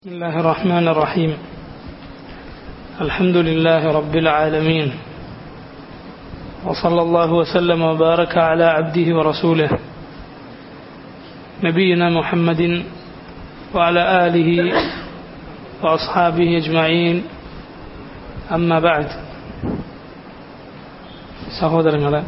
بسم الله الرحمن الرحيم الحمد لله رب العالمين وصلى الله وسلم وبارك على عبده ورسوله نبينا محمد وعلى آله وأصحابه أجمعين أما بعد സഹോദരങ്ങളെ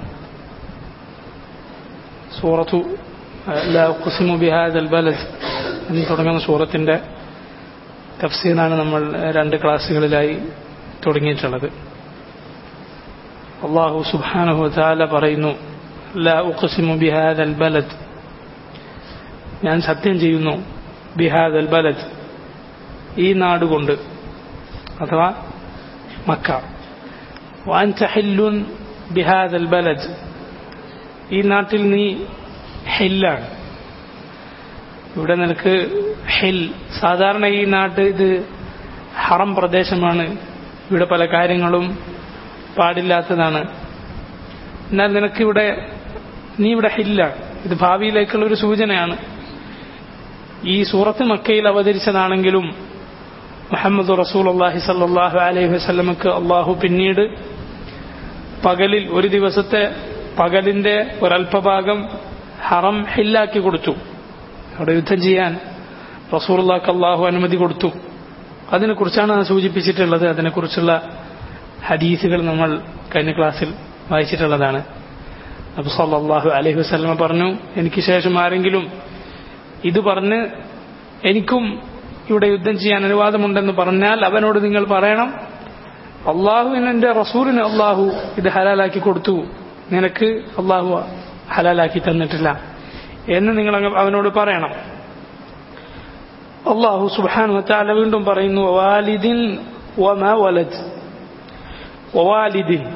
സൂറത്തു ലാ ഉഖ്സിമു ബിഹാദൽ ബലദ് എന്ന് തുടങ്ങുന്ന സൂറത്തിൻ്റെ തഫ്സീറാണ് നമ്മൾ രണ്ട് ക്ലാസ്സുകളിലായി തുടങ്ങിയിട്ടുള്ളത് അള്ളാഹു സുബ്ഹാനഹു താല പറയുന്നു ലാ ഉഖ്സിമു ബിഹാദൽ ബലദ് ഞാൻ സത്യം ചെയ്യുന്നു ബിഹാദൽ ബലദ് ഈ നാട് കൊണ്ട് അഥവാ മക്ക വാൻത ഹില്ലുൻ ബിഹാദൽ ബലദ് ഈ നാട്ടിൽ നീ ഹില്ലാണ് ഇവിടെ നിനക്ക് ഹിൽ സാധാരണ ഈ നാട്ട് ഇത് ഹറം പ്രദേശമാണ് ഇവിടെ പല കാര്യങ്ങളും പാടില്ലാത്തതാണ് എന്നാൽ നിനക്കിവിടെ നീ ഇവിടെ ഹില്ലാണ് ഇത് ഭാവിയിലേക്കുള്ള ഒരു സൂചനയാണ് ഈ സൂറത്ത് മക്കയിൽ അവതരിച്ചതാണെങ്കിലും മുഹമ്മദ് റസൂൽ അള്ളാഹി സല്ലാഹു അലൈഹി വസ്ലമക്ക് അള്ളാഹു പിന്നീട് പകലിൽ ഒരു ദിവസത്തെ പകലിന്റെ ഒരല്പഭാഗം ഹറം ഹില്ലാക്കി കൊടുത്തു അവിടെ യുദ്ധം ചെയ്യാൻ റസൂർലാക്ക് അള്ളാഹു അനുമതി കൊടുത്തു അതിനെക്കുറിച്ചാണ് സൂചിപ്പിച്ചിട്ടുള്ളത് അതിനെക്കുറിച്ചുള്ള ഹദീസുകൾ നമ്മൾ കഴിഞ്ഞ ക്ലാസ്സിൽ വായിച്ചിട്ടുള്ളതാണ് അബു സല്ലാഹു അലൈഹി വസ്ലമ പറഞ്ഞു എനിക്ക് ശേഷം ആരെങ്കിലും ഇത് പറഞ്ഞ് എനിക്കും ഇവിടെ യുദ്ധം ചെയ്യാൻ അനുവാദമുണ്ടെന്ന് പറഞ്ഞാൽ അവനോട് നിങ്ങൾ പറയണം അള്ളാഹുവിന് എന്റെ റസൂലിന് അള്ളാഹു ഇത് ഹലാലാക്കി കൊടുത്തു നിനക്ക് അള്ളാഹു ഹലാലാക്കി തന്നിട്ടില്ല എന്ന് നിങ്ങൾ അവനോട് പറയണം അള്ളാഹു സുബാനു താല വീണ്ടും പറയുന്നു വാലിദിൻ വമ വലദ് വാലിദിൻ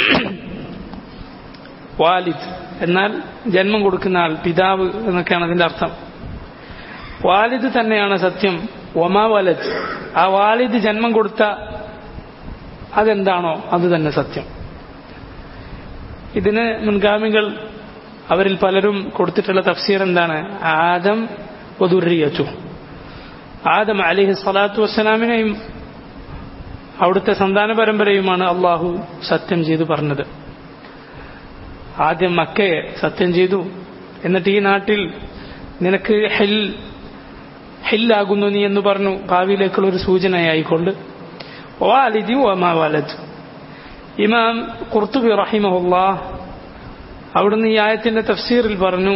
വാലിദ് എന്നാൽ ജന്മം കൊടുക്കുന്ന ആൾ പിതാവ് എന്നൊക്കെയാണ് അതിന്റെ അർത്ഥം വാലിദ് തന്നെയാണ് സത്യം ഒമ വലദ് ആ വാലിദ് ജന്മം കൊടുത്ത അതെന്താണോ അത് തന്നെ സത്യം ഇതിന് മുൻഗാമികൾ അവരിൽ പലരും കൊടുത്തിട്ടുള്ള തഫ്സീർ എന്താണ് ആദം വധുറിയച്ചു ആദം അലിഹി സ്വലാത്തു വസ്സലാമിനെയും അവിടുത്തെ സന്താന പരമ്പരയുമാണ് അള്ളാഹു സത്യം ചെയ്തു പറഞ്ഞത് ആദ്യം മക്കയെ സത്യം ചെയ്തു എന്നിട്ട് ഈ നാട്ടിൽ നിനക്ക് ഹെൽ ഹെല്ലാകുന്നു നീ എന്ന് പറഞ്ഞു ഭാവിയിലേക്കുള്ള ഒരു സൂചനയായിക്കൊണ്ട് വാലിദി ഒമാ വാലദ് ഇമാം കുർത്തുബി റഹിമഹുല്ലാഹ് അവിടുന്ന് ഈ ആയത്തിന്റെ തഫ്സീറിൽ പറഞ്ഞു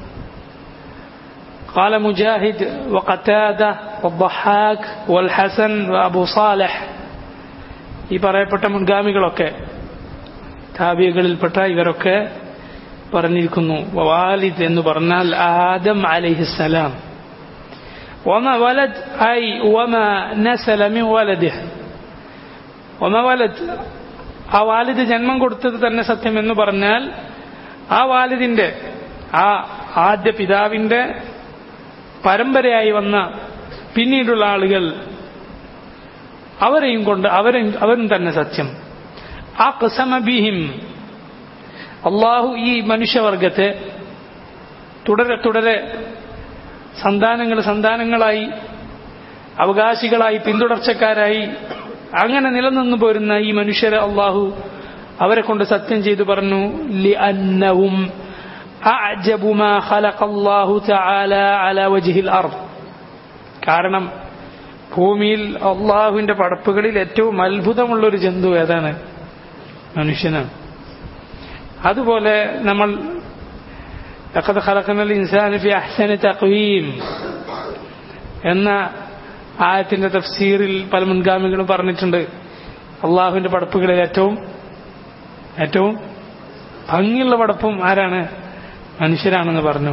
قال مجاهد وقتادة والضحاك والحسن وأبو صالح ഈ പറയപ്പെട്ട മുൻഗാമികളൊക്കെ താബിയകളിൽപ്പെട്ട ഇവരൊക്കെ പറഞ്ഞിരിക്കുന്നു വാലിദ് എന്ന് പറഞ്ഞാൽ ആദം അലൈഹിസ്സലാം وما ولد أي وما نسل من ولده وما ولد ആ വാലിദ് ജന്മം കൊടുത്തത് തന്നെ സത്യം എന്ന് പറഞ്ഞാൽ ആ വാലിദിന്റെ ആ ആദ്യ പിതാവിന്റെ പരമ്പരയായി വന്ന പിന്നീടുള്ള ആളുകൾ അവരെയും കൊണ്ട് അവരും അവരും തന്നെ സത്യം ആ കസമബിഹിം അള്ളാഹു ഈ മനുഷ്യവർഗത്തെ തുടരെ തുടരെ സന്താനങ്ങൾ സന്താനങ്ങളായി അവകാശികളായി പിന്തുടർച്ചക്കാരായി അങ്ങനെ നിലനിന്നു പോരുന്ന ഈ മനുഷ്യരെ അള്ളാഹു അവരെ കൊണ്ട് സത്യം ചെയ്തു പറഞ്ഞു ലിഅന്നവും അഅജബു മാ ഖലഖല്ലാഹു തആല അലാ വജ്ഹിൽ അർദ് കാരണം ഭൂമിയിൽ അള്ളാഹുവിന്റെ പടപ്പുകളിൽ ഏറ്റവും അത്ഭുതമുള്ള ഒരു ജന്തു ഏതാണ് മനുഷ്യനാണ് അതുപോലെ നമ്മൾ لقد خلقنا الإنسان في أحسن تقويم എന്ന ആയത്തിന്റെ തഫ്സീറിൽ പല മുൻഗാമികളും പറഞ്ഞിട്ടുണ്ട് അള്ളാഹുവിന്റെ പടപ്പുകളിൽ ഏറ്റവും ഏറ്റവും ഭംഗിയുള്ള പടപ്പും ആരാണ് മനുഷ്യരാണെന്ന് പറഞ്ഞു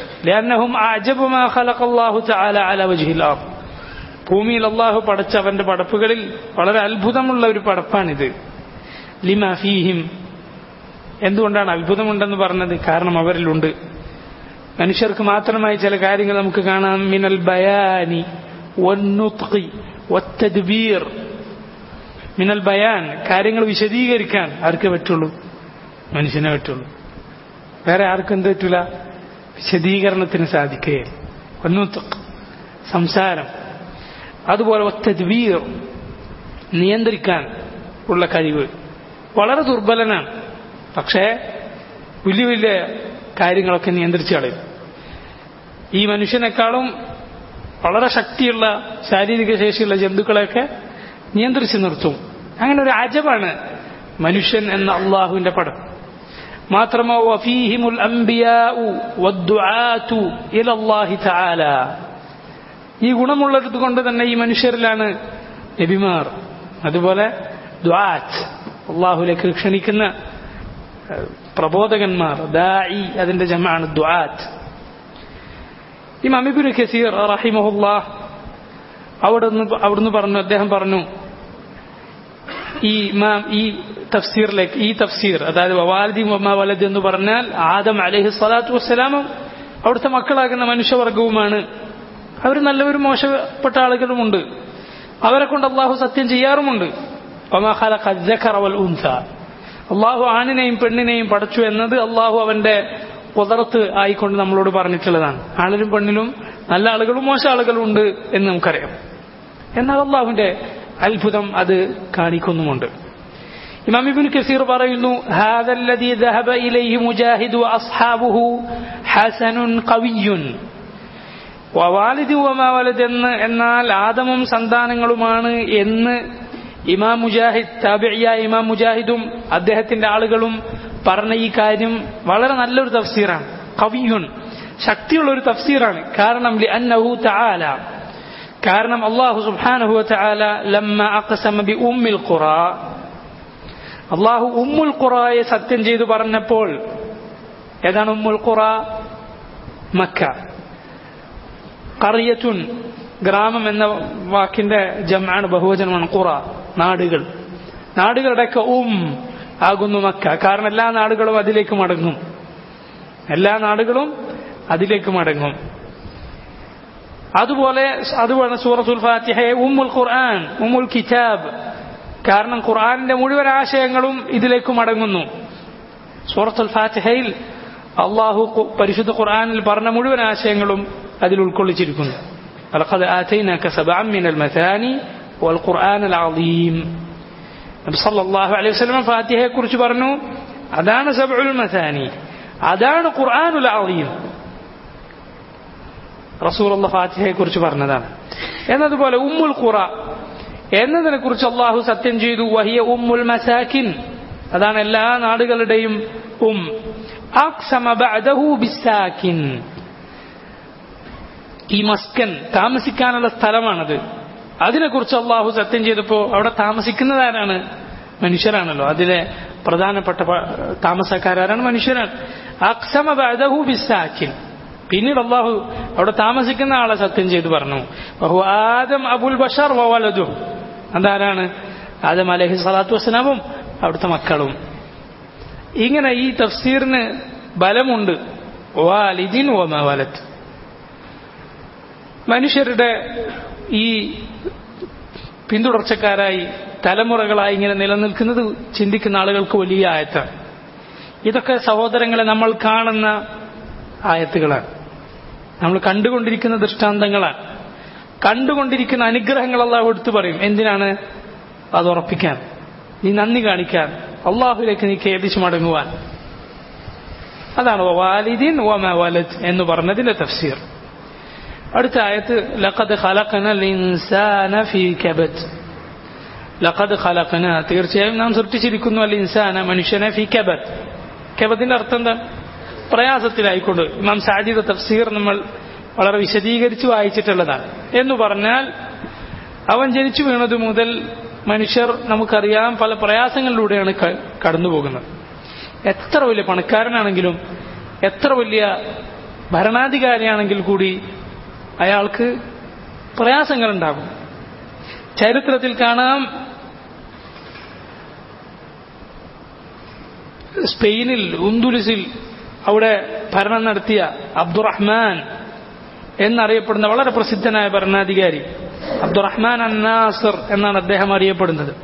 ഭൂമിയിൽ അള്ളാഹു പടച്ച അവന്റെ പടപ്പുകളിൽ വളരെ അത്ഭുതമുള്ള ഒരു പടപ്പാണിത് ലിമ ഫീഹിം എന്തുകൊണ്ടാണ് അത്ഭുതമുണ്ടെന്ന് പറഞ്ഞത് കാരണം അവരിലുണ്ട് മനുഷ്യർക്ക് മാത്രമായി ചില കാര്യങ്ങൾ നമുക്ക് കാണാം മിനൽ ബയാനി വത്തദ്ബീർ മിനൽ ബയാൻ കാര്യങ്ങൾ വിശദീകരിക്കാൻ ആർക്ക് പറ്റുള്ളൂ മനുഷ്യനെ പറ്റുള്ളൂ വേറെ ആർക്കും എന്ത് പറ്റൂല വിശദീകരണത്തിന് സാധിക്കുകയില്ല ഒന്നു സംസാരം അതുപോലെ ഒത്തദ്വീർ നിയന്ത്രിക്കാൻ ഉള്ള കഴിവ് വളരെ ദുർബലനാണ് പക്ഷേ വലിയ വലിയ കാര്യങ്ങളൊക്കെ നിയന്ത്രിച്ചു കളയും ഈ മനുഷ്യനേക്കാളും വളരെ ശക്തിയുള്ള ശാരീരിക ശേഷിയുള്ള ജന്തുക്കളെയൊക്കെ നിയന്ത്രിച്ചു നിർത്തും അങ്ങനെ ഒരു അജബാണ് മനുഷ്യൻ എന്ന അള്ളാഹുവിന്റെ പടം മാത്രമോ വഫീഹിമുൽ അംബിയാഉ വദ്ദുആതു ഇലല്ലാഹി തആല ഈ ഗുണമുള്ളത് കൊണ്ട് തന്നെ ഈ മനുഷ്യരിലാണ് നബിമാർ അതുപോലെ ദ്വാറ്റ് അള്ളാഹുലേക്ക് ക്ഷണിക്കുന്ന പ്രബോധകന്മാർ ദാഇ അതിന്റെ ജമാണ് ദ്വാറ്റ് ഇമാം ഇബ്നു കസീർ റഹിമഹുല്ലാ അവിടുന്ന് അവിടുന്ന് പറഞ്ഞു അദ്ദേഹം പറഞ്ഞു ഈ ഇമാം ഈ തഫ്സീറിലേക്ക് ഈ തഫ്സീർ അതായത് വാലിദി വലദ് എന്ന് പറഞ്ഞാൽ ആദം അലഹി സ്വലാത്തു വസ്സലാമും അവിടുത്തെ മക്കളാകുന്ന മനുഷ്യവർഗവുമാണ് അവർ നല്ലവരും മോശപ്പെട്ട ആളുകളുമുണ്ട് അവരെ കൊണ്ട് അള്ളാഹു സത്യം ചെയ്യാറുമുണ്ട് അള്ളാഹു ആണിനെയും പെണ്ണിനെയും പടച്ചു എന്നത് അള്ളാഹു അവന്റെ പുതർത്ത് ആയിക്കൊണ്ട് നമ്മളോട് പറഞ്ഞിട്ടുള്ളതാണ് ആണിലും പെണ്ണിലും നല്ല ആളുകളും മോശം ആളുകളും ഉണ്ട് എന്ന് നമുക്കറിയാം എന്നാൽ അള്ളാഹുവിന്റെ അത്ഭുതം അത് കാണിക്കുന്നുമുണ്ട് ഇമാം ഇബ്നു കസീർ പറയുന്നു ഹാദാ الذي ذهب إليه مجاهد وأصحابه حسن قوي വവാലിദ് വമാ വലദ് എന്ന് എന്നാൽ ആദമും സന്താനങ്ങളുമാണ് എന്ന് ഇമാം മുജാഹിദ് താബിയായ ഇമാം മുജാഹിദും അദ്ദേഹത്തിന്റെ ആളുകളും പറഞ്ഞ ഈ കാര്യം വളരെ നല്ലൊരു തഫ്സീറാണ് കവിയുൻ ശക്തിയുള്ള ഒരു തഫ്സീറാണ് കാരണം അന്നഹു തആല കാരണം അള്ളാഹു സുബ്ഹാനഹു വതആല ലമ്മ അഖ്സമ ബി ഉമ്മിൽ ഖുറ അള്ളാഹു ഉമ്മുൽ ഖുറയെ സത്യം ചെയ്തു പറഞ്ഞപ്പോൾ ഏതാണ് ഉമ്മുൽ ഖുറ മക്ക കറിയത്തുൻ ഗ്രാമം എന്ന വാക്കിന്റെ ജമാണ് ബഹുവചനമാണ് ഖുറ നാടുകൾ നാടുകളുടെയൊക്കെ ഉം ആകുന്നു മക്ക കാരണം എല്ലാ നാടുകളും അതിലേക്ക് മടങ്ങും എല്ലാ നാടുകളും അതിലേക്ക് മടങ്ങും അതുപോലെ അതുപോലെ സൂറത്തുൽ ഫാത്തിഹയെ ഉമ്മുൽ ഖുർആൻ ഉമ്മുൽ കിതാബ് കാരണം ഖുർആനിന്റെ മുഴുവൻ ആശയങ്ങളും ഇതിലേക്ക് മടങ്ങുന്നു സൂറത്തുൽ ഫാത്തിഹയിൽ അള്ളാഹു പരിശുദ്ധ ഖുർആനിൽ പറഞ്ഞ മുഴുവൻ ആശയങ്ങളും അതിൽ ഉൾക്കൊള്ളിച്ചിരിക്കുന്നു لقد آتيناك سبعا من المثاني والقرآن العظيم നബി സല്ലല്ലാഹു അലൈഹി വസല്ലം ഫാത്തിഹയെ കുറിച്ച് പറഞ്ഞു അതാണ് സബ്ഉൽ മസാനി അതാണ് ഖുർആനുൽ അളീം റസൂലുള്ള ഫാത്തിഹയെ കുറിച്ച് പറഞ്ഞതാണ് എന്നതുപോലെ ഉമ്മുൽ ഖുറ എന്നതിനെ കുറിച്ച് അള്ളാഹു സത്യം ചെയ്തു വഹിയ ഉമ്മുൽ മസാക്കിൻ അതാണ് എല്ലാ നാടുകളുടെയും ഉം അക്സമ ബഅദഹു ബിസാക്കിൻ ഈ മസ്കൻ താമസിക്കാനുള്ള സ്ഥലമാണത് അതിനെക്കുറിച്ച് അള്ളാഹു സത്യം ചെയ്തപ്പോൾ അവിടെ താമസിക്കുന്നതാരാണ് മനുഷ്യരാണല്ലോ അതിലെ പ്രധാനപ്പെട്ട താമസക്കാരാണ് മനുഷ്യരാണ് അക്സമ ബഅദഹു ബിസാക്കിൻ പിന്നീട് അള്ളാഹു അവിടെ താമസിക്കുന്ന ആളെ സത്യം ചെയ്തു പറഞ്ഞു ബഹു ആദം അബുൽ ബഷർ വലതും അതാരാണ് ആദം അലഹി സ്വലാത്തു വസ്സലാമും അവിടുത്തെ മക്കളും ഇങ്ങനെ ഈ തഫ്സീറിന് ബലമുണ്ട് വാലിദിൻ ഓമ വലത്ത് മനുഷ്യരുടെ ഈ പിന്തുടർച്ചക്കാരായി തലമുറകളായി ഇങ്ങനെ നിലനിൽക്കുന്നത് ചിന്തിക്കുന്ന ആളുകൾക്ക് വലിയ ആയത്താണ് ഇതൊക്കെ സഹോദരങ്ങളെ നമ്മൾ കാണുന്ന ആയത്തുകളാണ് നമ്മൾ കണ്ടുകൊണ്ടിരിക്കുന്ന ദൃഷ്ടാന്തങ്ങളാണ് കണ്ടുകൊണ്ടിരിക്കുന്ന അനുഗ്രഹങ്ങൾ അള്ളാഹു എടുത്തു പറയും എന്തിനാണ് അത് ഉറപ്പിക്കാൻ നീ നന്ദി കാണിക്കാൻ അള്ളാഹുലേക്ക് നീ ഖേദിച്ചു മടങ്ങുവാൻ അതാണ് വാലിദിൻ ഓമ വലത് എന്ന് പറഞ്ഞതിന്റെ തഫ്സീർ അടുത്ത ആയത്ത് ലഖദ് ഖലഖന ഇൻസാന ഫീ കബത് ലഖദ് ഖലഖന തീർച്ചയായും നാം സൃഷ്ടിച്ചിരിക്കുന്നു അൽ ഇൻസാന മനുഷ്യനെ ഫീ കബത് കബത്തിന്റെ അർത്ഥം എന്താ പ്രയാസത്തിലായിക്കൊണ്ട് ഇമാം സാജിദ് തഫ്സീർ നമ്മൾ വളരെ വിശദീകരിച്ച് വായിച്ചിട്ടുള്ളതാണ് എന്ന് പറഞ്ഞാൽ അവൻ ജനിച്ചു വീണതു മുതൽ മനുഷ്യർ നമുക്കറിയാം പല പ്രയാസങ്ങളിലൂടെയാണ് കടന്നു പോകുന്നത് എത്ര വലിയ പണക്കാരനാണെങ്കിലും എത്ര വലിയ ഭരണാധികാരിയാണെങ്കിൽ കൂടി അയാൾക്ക് പ്രയാസങ്ങളുണ്ടാകും ചരിത്രത്തിൽ കാണാം സ്പെയിനിൽ ഉന്തുലിസിൽ അവിടെ ഭരണം നടത്തിയ അബ്ദുറഹ്മാൻ എന്നറിയപ്പെടുന്ന വളരെ പ്രസിദ്ധനായ ഭരണാധികാരി അബ്ദുറഹ്മാൻ അന്നാസർ എന്നാണ് അദ്ദേഹം അറിയപ്പെടുന്നത്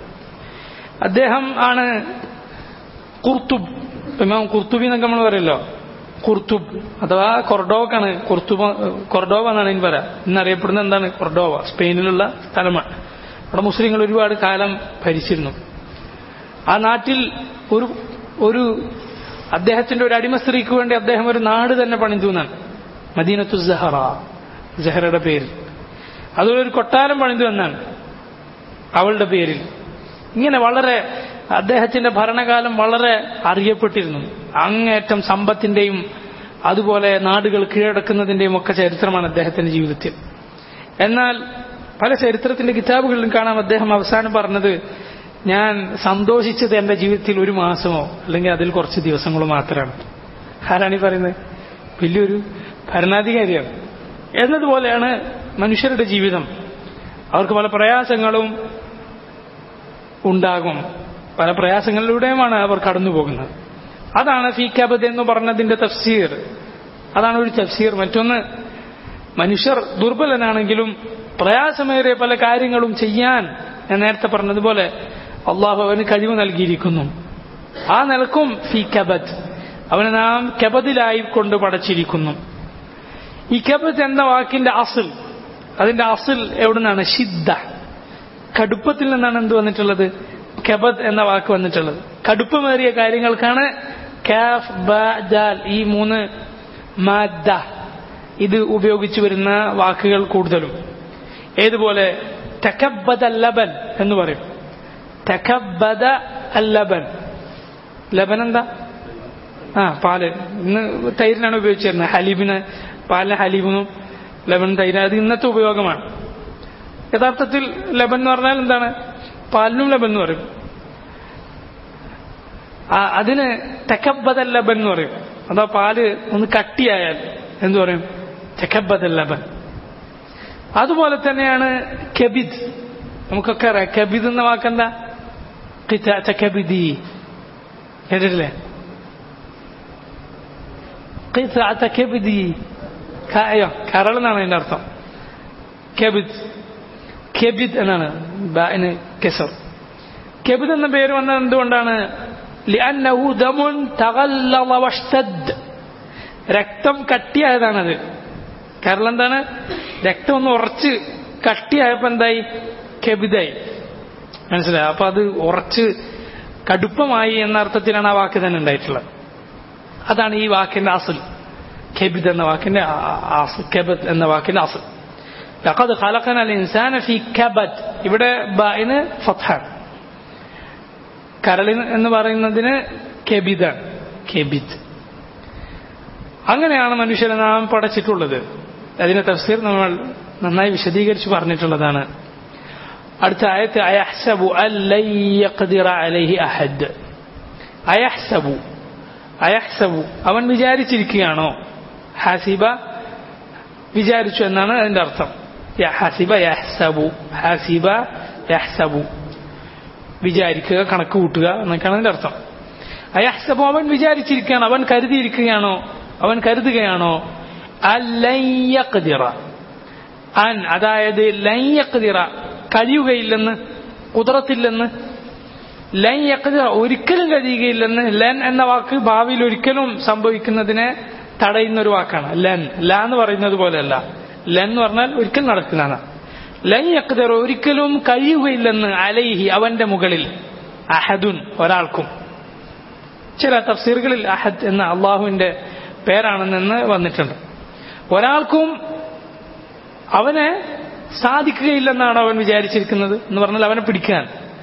അദ്ദേഹം ആണ് കുർത്തുബ് ഇമാം കുർത്തുബി എന്നൊക്കെ നമ്മൾ പറയല്ലോ കുർത്തുബ് അഥവാ കൊർഡോവാണ് കുർത്തുബ കൊർഡോവ എന്നാണ് ഇനി പറയാം ഇന്നറിയപ്പെടുന്നത് എന്താണ് കൊർഡോവ സ്പെയിനിലുള്ള സ്ഥലമാണ് അവിടെ മുസ്ലിങ്ങൾ ഒരുപാട് കാലം ഭരിച്ചിരുന്നു ആ നാട്ടിൽ ഒരു ഒരു അദ്ദേഹത്തിന്റെ ഒരു അടിമ സ്ത്രീക്ക് വേണ്ടി അദ്ദേഹം ഒരു നാട് തന്നെ പണിതു എന്നാണ് മദീനത്തു ജഹറ ജഹറയുടെ പേരിൽ അതുപോലെ ഒരു കൊട്ടാരം പണിതു എന്നാണ് അവളുടെ പേരിൽ ഇങ്ങനെ വളരെ അദ്ദേഹത്തിന്റെ ഭരണകാലം വളരെ അറിയപ്പെട്ടിരുന്നു അങ്ങേറ്റം സമ്പത്തിന്റെയും അതുപോലെ നാടുകൾ കീഴടക്കുന്നതിന്റെയും ഒക്കെ ചരിത്രമാണ് അദ്ദേഹത്തിന്റെ ജീവിതത്തിൽ എന്നാൽ പല ചരിത്രത്തിന്റെ കിതാബുകളിലും കാണാം അദ്ദേഹം അവസാനം പറഞ്ഞത് ഞാൻ സന്തോഷിച്ചത് എന്റെ ജീവിതത്തിൽ ഒരു മാസമോ അല്ലെങ്കിൽ അതിൽ കുറച്ച് ദിവസങ്ങളോ മാത്രമാണ് ആരാണ് ഈ പറയുന്നത് വലിയൊരു ഭരണാധികാരിയാണ് എന്നതുപോലെയാണ് മനുഷ്യരുടെ ജീവിതം അവർക്ക് പല പ്രയാസങ്ങളും ഉണ്ടാകും പല പ്രയാസങ്ങളിലൂടെയുമാണ് അവർ കടന്നു പോകുന്നത് അതാണ് ഫീക്കാബദ് എന്ന് പറഞ്ഞതിന്റെ തഫ്സീർ അതാണ് ഒരു തഫ്സീർ മറ്റൊന്ന് മനുഷ്യർ ദുർബലനാണെങ്കിലും പ്രയാസമേറിയ പല കാര്യങ്ങളും ചെയ്യാൻ ഞാൻ നേരത്തെ പറഞ്ഞതുപോലെ അള്ളാഹു അവന് കഴിവ് നൽകിയിരിക്കുന്നു ആ നിലക്കും ഫി കബദ് അവനെ നാം കബദിലായി കൊണ്ട് പടച്ചിരിക്കുന്നു ഈ കബദ് എന്ന വാക്കിന്റെ അസിൽ അതിന്റെ അസിൽ എവിടുന്നാണ് ഷിദ്ദ കടുപ്പത്തിൽ നിന്നാണ് എന്ത് വന്നിട്ടുള്ളത് കബദ് എന്ന വാക്ക് വന്നിട്ടുള്ളത് കടുപ്പമേറിയ കാര്യങ്ങൾക്കാണ് കാഫ് ബ ദാൽ ഈ മൂന്ന് മാദ്ദ ഇത് ഉപയോഗിച്ചു വരുന്ന വാക്കുകൾ കൂടുതലും ഏതുപോലെ തക്കബദ ലബൻ എന്ന് പറയും തക്കബദ അല്ലബൻ ലബൻ എന്താ ആ പാല് ഇന്ന് തൈരിനാണ് ഉപയോഗിച്ചിരുന്നത് ഹലീബിന് പാലിന് ഹലീബിനും ലബൻ തൈര് അത് ഇന്നത്തെ ഉപയോഗമാണ് യഥാർത്ഥത്തിൽ ലബൻ എന്ന് പറഞ്ഞാൽ എന്താണ് പാലിനും ലബൻ എന്ന് പറയും ആ അതിന് തെക്കബദൽ ലബൻ എന്ന് പറയും അതാ പാല് ഒന്ന് കട്ടിയായാൽ എന്തു പറയും തെക്കബദൽ ലബൻ അതുപോലെ തന്നെയാണ് കെബിദ് നമുക്കൊക്കെ അറിയാം കെബിദ് എന്ന വാക്കെന്താ കെബിദി കേട്ടിട്ടില്ലേ കെബിദി അയ്യോ കരൾ എന്നാണ് അതിന്റെ അർത്ഥം കെബിദ് കെബിദ് എന്നാണ് ബാന് കെസർ കെബിദ് എന്ന പേര് വന്നത് എന്തുകൊണ്ടാണ് لأنه دم تغلظ واشتد രക്തം കട്ടിയായതാണത് കാരണം എന്താണ് രക്തം ഒന്ന് ഉറച്ച് കട്ടിയായപ്പോ എന്തായി കെബിതായി മനസ്സിലായി അപ്പൊ അത് ഉറച്ച് കടുപ്പമായി എന്ന അർത്ഥത്തിലാണ് ആ വാക്ക് തന്നെ ഉണ്ടായിട്ടുള്ളത് അതാണ് ഈ വാക്കിന്റെ അസുൽ കെബിദ് എന്ന വാക്കിന്റെ കെബദ് എന്ന വാക്കിന്റെ അസുൽ ലഖദ് ഖലഖന ഇൻസാന ഫി കബദ് ഇവിടെ ബൈന് ഫത്ഹാൻ കരളിൻ എന്ന് പറയുന്നതിന് കെബിദാണ് കെബിദ് അങ്ങനെയാണ് മനുഷ്യനെ നാം പടച്ചിട്ടുള്ളത് അതിന്റെ തഫ്സീർ നമ്മൾ നന്നായി വിശദീകരിച്ച് പറഞ്ഞിട്ടുള്ളതാണ് അടുത്ത ആയത്ത് അയഹ്സബു അലൈഹി അഹദ് അയഹ്സബു അയഹ്സബു അവൻ വിചാരിച്ചിരിക്കുകയാണോ ഹാസിബ വിചാരിച്ചു എന്നാണ് അതിന്റെ അർത്ഥം ഹാസിബ യഹ്സബു ഹാസിബ യഹ്സബു വിചാരിക്കുക കണക്ക് കൂട്ടുക എന്നൊക്കെയാണ് അതിന്റെ അർത്ഥം അയഹ്സബു അവൻ വിചാരിച്ചിരിക്കുകയാണ് അവൻ കരുതിയിരിക്കുകയാണോ അവൻ കരുതുകയാണോ അല്ലയ്യഖ്ദിറ അൻ അതായത് ലയ്യഖ്ദിറ കഴിയുകയില്ലെന്ന് കുതിരത്തില്ലെന്ന് ലൻ യഖ്ദിറ ഒരിക്കലും കഴിയുകയില്ലെന്ന് ലൻ എന്ന വാക്ക് ഭാവിയിൽ ഒരിക്കലും സംഭവിക്കുന്നതിനെ തടയുന്ന ഒരു വാക്കാണ് ലൻ ല എന്ന് പറയുന്നത് പോലെയല്ല ലൻ എന്ന് പറഞ്ഞാൽ ഒരിക്കലും നടക്കില്ലാണ് ലൻ യഖ്ദിറ ഒരിക്കലും കഴിയുകയില്ലെന്ന് അലൈഹി അവന്റെ മുകളിൽ അഹദുൻ ഒരാൾക്കും ചില തഫ്സീറുകളിൽ അഹദ് എന്ന അള്ളാഹുവിന്റെ പേരാണെന്ന് വന്നിട്ടുണ്ട് ഒരാൾക്കും അവനെ സാധിക്കുകയില്ലെന്നാണ് അവൻ വിചാരിച്ചിരിക്കുന്നത് എന്ന് പറഞ്ഞാൽ അവനെ പിടിക്കാൻ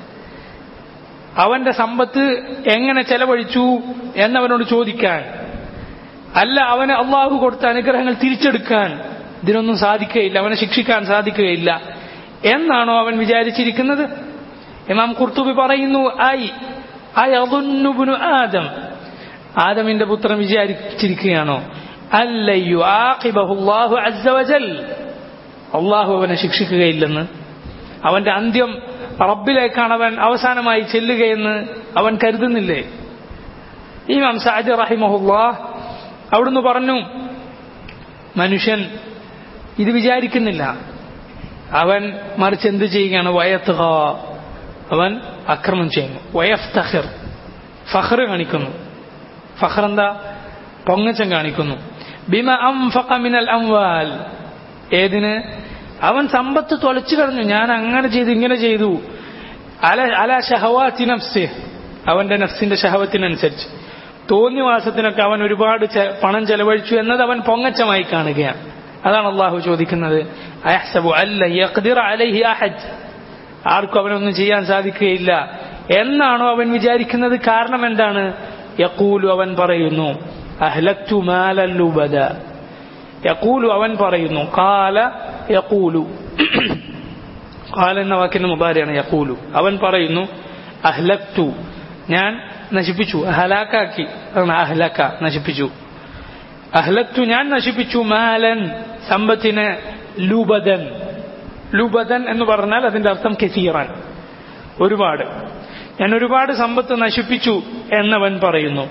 അവന്റെ സമ്പത്ത് എങ്ങനെ ചെലവഴിച്ചു എന്നവനോട് ചോദിക്കാൻ അല്ല അവന് അള്ളാഹു കൊടുത്ത അനുഗ്രഹങ്ങൾ തിരിച്ചെടുക്കാൻ ഇതിനൊന്നും സാധിക്കുകയില്ല അവനെ ശിക്ഷിക്കാൻ സാധിക്കുകയില്ല എന്നാണോ അവൻ വിചാരിച്ചിരിക്കുന്നത് ഇമാം കുർത്തുബി പറയുന്നു ഐ ഐ അതുന്നുബുനു ആദം ആദമിന്റെ പുത്രൻ വിചാരിച്ചിരിക്കുകയാണോ അല്ലയ്യു ആഖിബഹുല്ലാഹു അസ്സവജൽ അള്ളാഹു അവനെ ശിക്ഷിക്കുകയില്ലെന്ന് അവന്റെ അന്ത്യം റബ്ബിലേക്കാണ് അവൻ അവസാനമായി ചെല്ലുകയെന്ന് അവൻ കരുതുന്നില്ലേ ഇമാം സാജി റഹിമഹുല്ലാ അവിടുന്ന് പറഞ്ഞു മനുഷ്യൻ ഇത് വിചാരിക്കുന്നില്ല അവൻ മറിച്ച് എന്ത് ചെയ്യുകയാണ് വയത്തുക അവൻ അക്രമം ചെയ്യുന്നു വയഫ്തഹിർ ഫഹർ കാണിക്കുന്നു ഫഹർ എന്താ പൊങ്ങച്ചം കാണിക്കുന്നു ബിമ അംഫഖ മിനൽ അംവാൽ ഏതിന് അവൻ സമ്പത്ത് തൊലച്ചു കളഞ്ഞു ഞാൻ അങ്ങനെ ചെയ്തു ഇങ്ങനെ ചെയ്തു അല അല ഷഹവാത്തി നഫ്സി അവന്റെ നഫ്സിന്റെ ഷഹവത്തിനനുസരിച്ച് തോന്നിവാസത്തിനൊക്കെ അവൻ ഒരുപാട് ചെ- പണം ചെലവഴിച്ചു എന്നത് അവൻ പൊങ്ങച്ചമായി കാണുകയാണ് അതാണ് അള്ളാഹു ചോദിക്കുന്നത് അയഹ്സബു അല്ല യഖ്ദിറ അലൈഹി അഹദ് ആർക്കും അവനൊന്നും ചെയ്യാൻ സാധിക്കുകയില്ല എന്നാണോ അവൻ വിചാരിക്കുന്നത് കാരണം എന്താണ് യക്കൂലു അവൻ പറയുന്നു അഹ്ലത്തു മാലല്ലുബദ യക്കൂലു അവൻ പറയുന്നു കാല യക്കൂലു കാല എന്ന വാക്കിന്റെ മുബാരയാണ് യക്കൂലു അവൻ പറയുന്നു അഹ്ലക്തു ഞാൻ നശിപ്പിച്ചു ഹലാക്കാക്കി അതാണ് അഹ്ലക്ക നശിപ്പിച്ചു അഹ്ലക്തു ഞാൻ നശിപ്പിച്ചു മാലൻ സമ്പത്തിനെ ലുബദൻ ലുബദൻ എന്ന് പറഞ്ഞാൽ അതിന്റെ അർത്ഥം കെസീറാൻ ഒരുപാട് ഞാൻ ഒരുപാട് സമ്പത്ത് നശിപ്പിച്ചു എന്നവൻ പറയുന്നു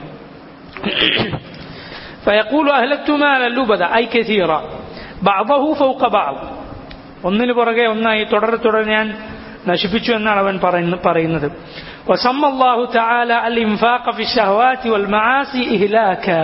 فيقول أهلكت مالا لبدا أي كثيرا بعضه فوق بعض ഒന്നിനു പുറകെ ഒന്നായി തുടരെ തുടരെ ഞാൻ നശിപ്പിച്ചു എന്നാണ് അവൻ പറയുന്ന- പറയുന്നത് وسمى الله تعالى الإنفاق في الشهوات والمعاصي إهلاكا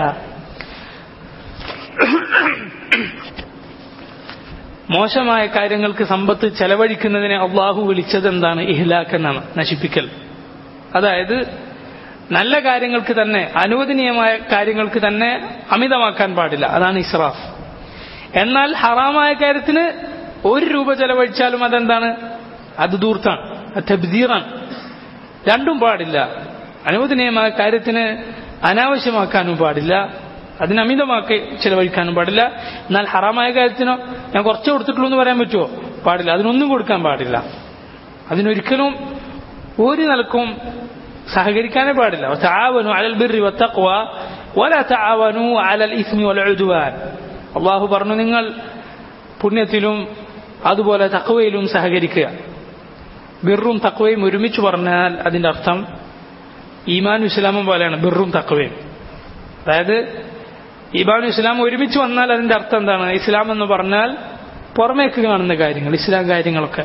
മോശമായ കാര്യങ്ങൾക്ക് സമ്പത്ത് ചെലവഴിക്കുന്നതിനെ അള്ളാഹു വിളിച്ചത് എന്താണ് ഇഹ്ലാക്ക് എന്നാണ് നശിപ്പിക്കൽ അതായത് നല്ല കാര്യങ്ങൾക്ക് തന്നെ അനുവദനീയമായ കാര്യങ്ങൾക്ക് തന്നെ അമിതമാക്കാൻ പാടില്ല അതാണ് ഇസ്രാഫ് എന്നാൽ ഹറാമായ കാര്യത്തിന് ഒരു രൂപ ചെലവഴിച്ചാലും അതെന്താണ് അത് ദൂർത്താണ് അത് തബ്ദീറാണ് രണ്ടും പാടില്ല അനുവദനീയമായ കാര്യത്തിന് അനാവശ്യമാക്കാനും പാടില്ല അതിന് അമിതമാക്കി ചെലവഴിക്കാനും പാടില്ല എന്നാൽ ഹറാമായ കാര്യത്തിനോ ഞാൻ കുറച്ച് കൊടുത്തിട്ടുള്ളൂ എന്ന് പറയാൻ പറ്റുമോ പാടില്ല അതിനൊന്നും കൊടുക്കാൻ പാടില്ല അതിനൊരിക്കലും ഒരു നിലക്കും സഹകരിക്കാനേ പാടില്ല താവനു അലൽ ബിർരി വത്തഖ്വ വല താവനു അലൽ ഇസ്മി വൽ ഉദ്വാൻ അള്ളാഹു പറഞ്ഞു നിങ്ങൾ പുണ്യത്തിലും അതുപോലെ തക്വയിലും സഹകരിക്കുക ബിറും തക്വയും ഒരുമിച്ച് പറഞ്ഞാൽ അതിന്റെ അർത്ഥം ഈമാനും ഇസ്ലാമും പോലെയാണ് ബിറും തക്വയും അതായത് ഈമാനും ഇസ്ലാം ഒരുമിച്ച് വന്നാൽ അതിന്റെ അർത്ഥം എന്താണ് ഇസ്ലാം എന്ന് പറഞ്ഞാൽ പുറമേക്ക് കാണുന്ന കാര്യങ്ങൾ ഇസ്ലാം കാര്യങ്ങളൊക്കെ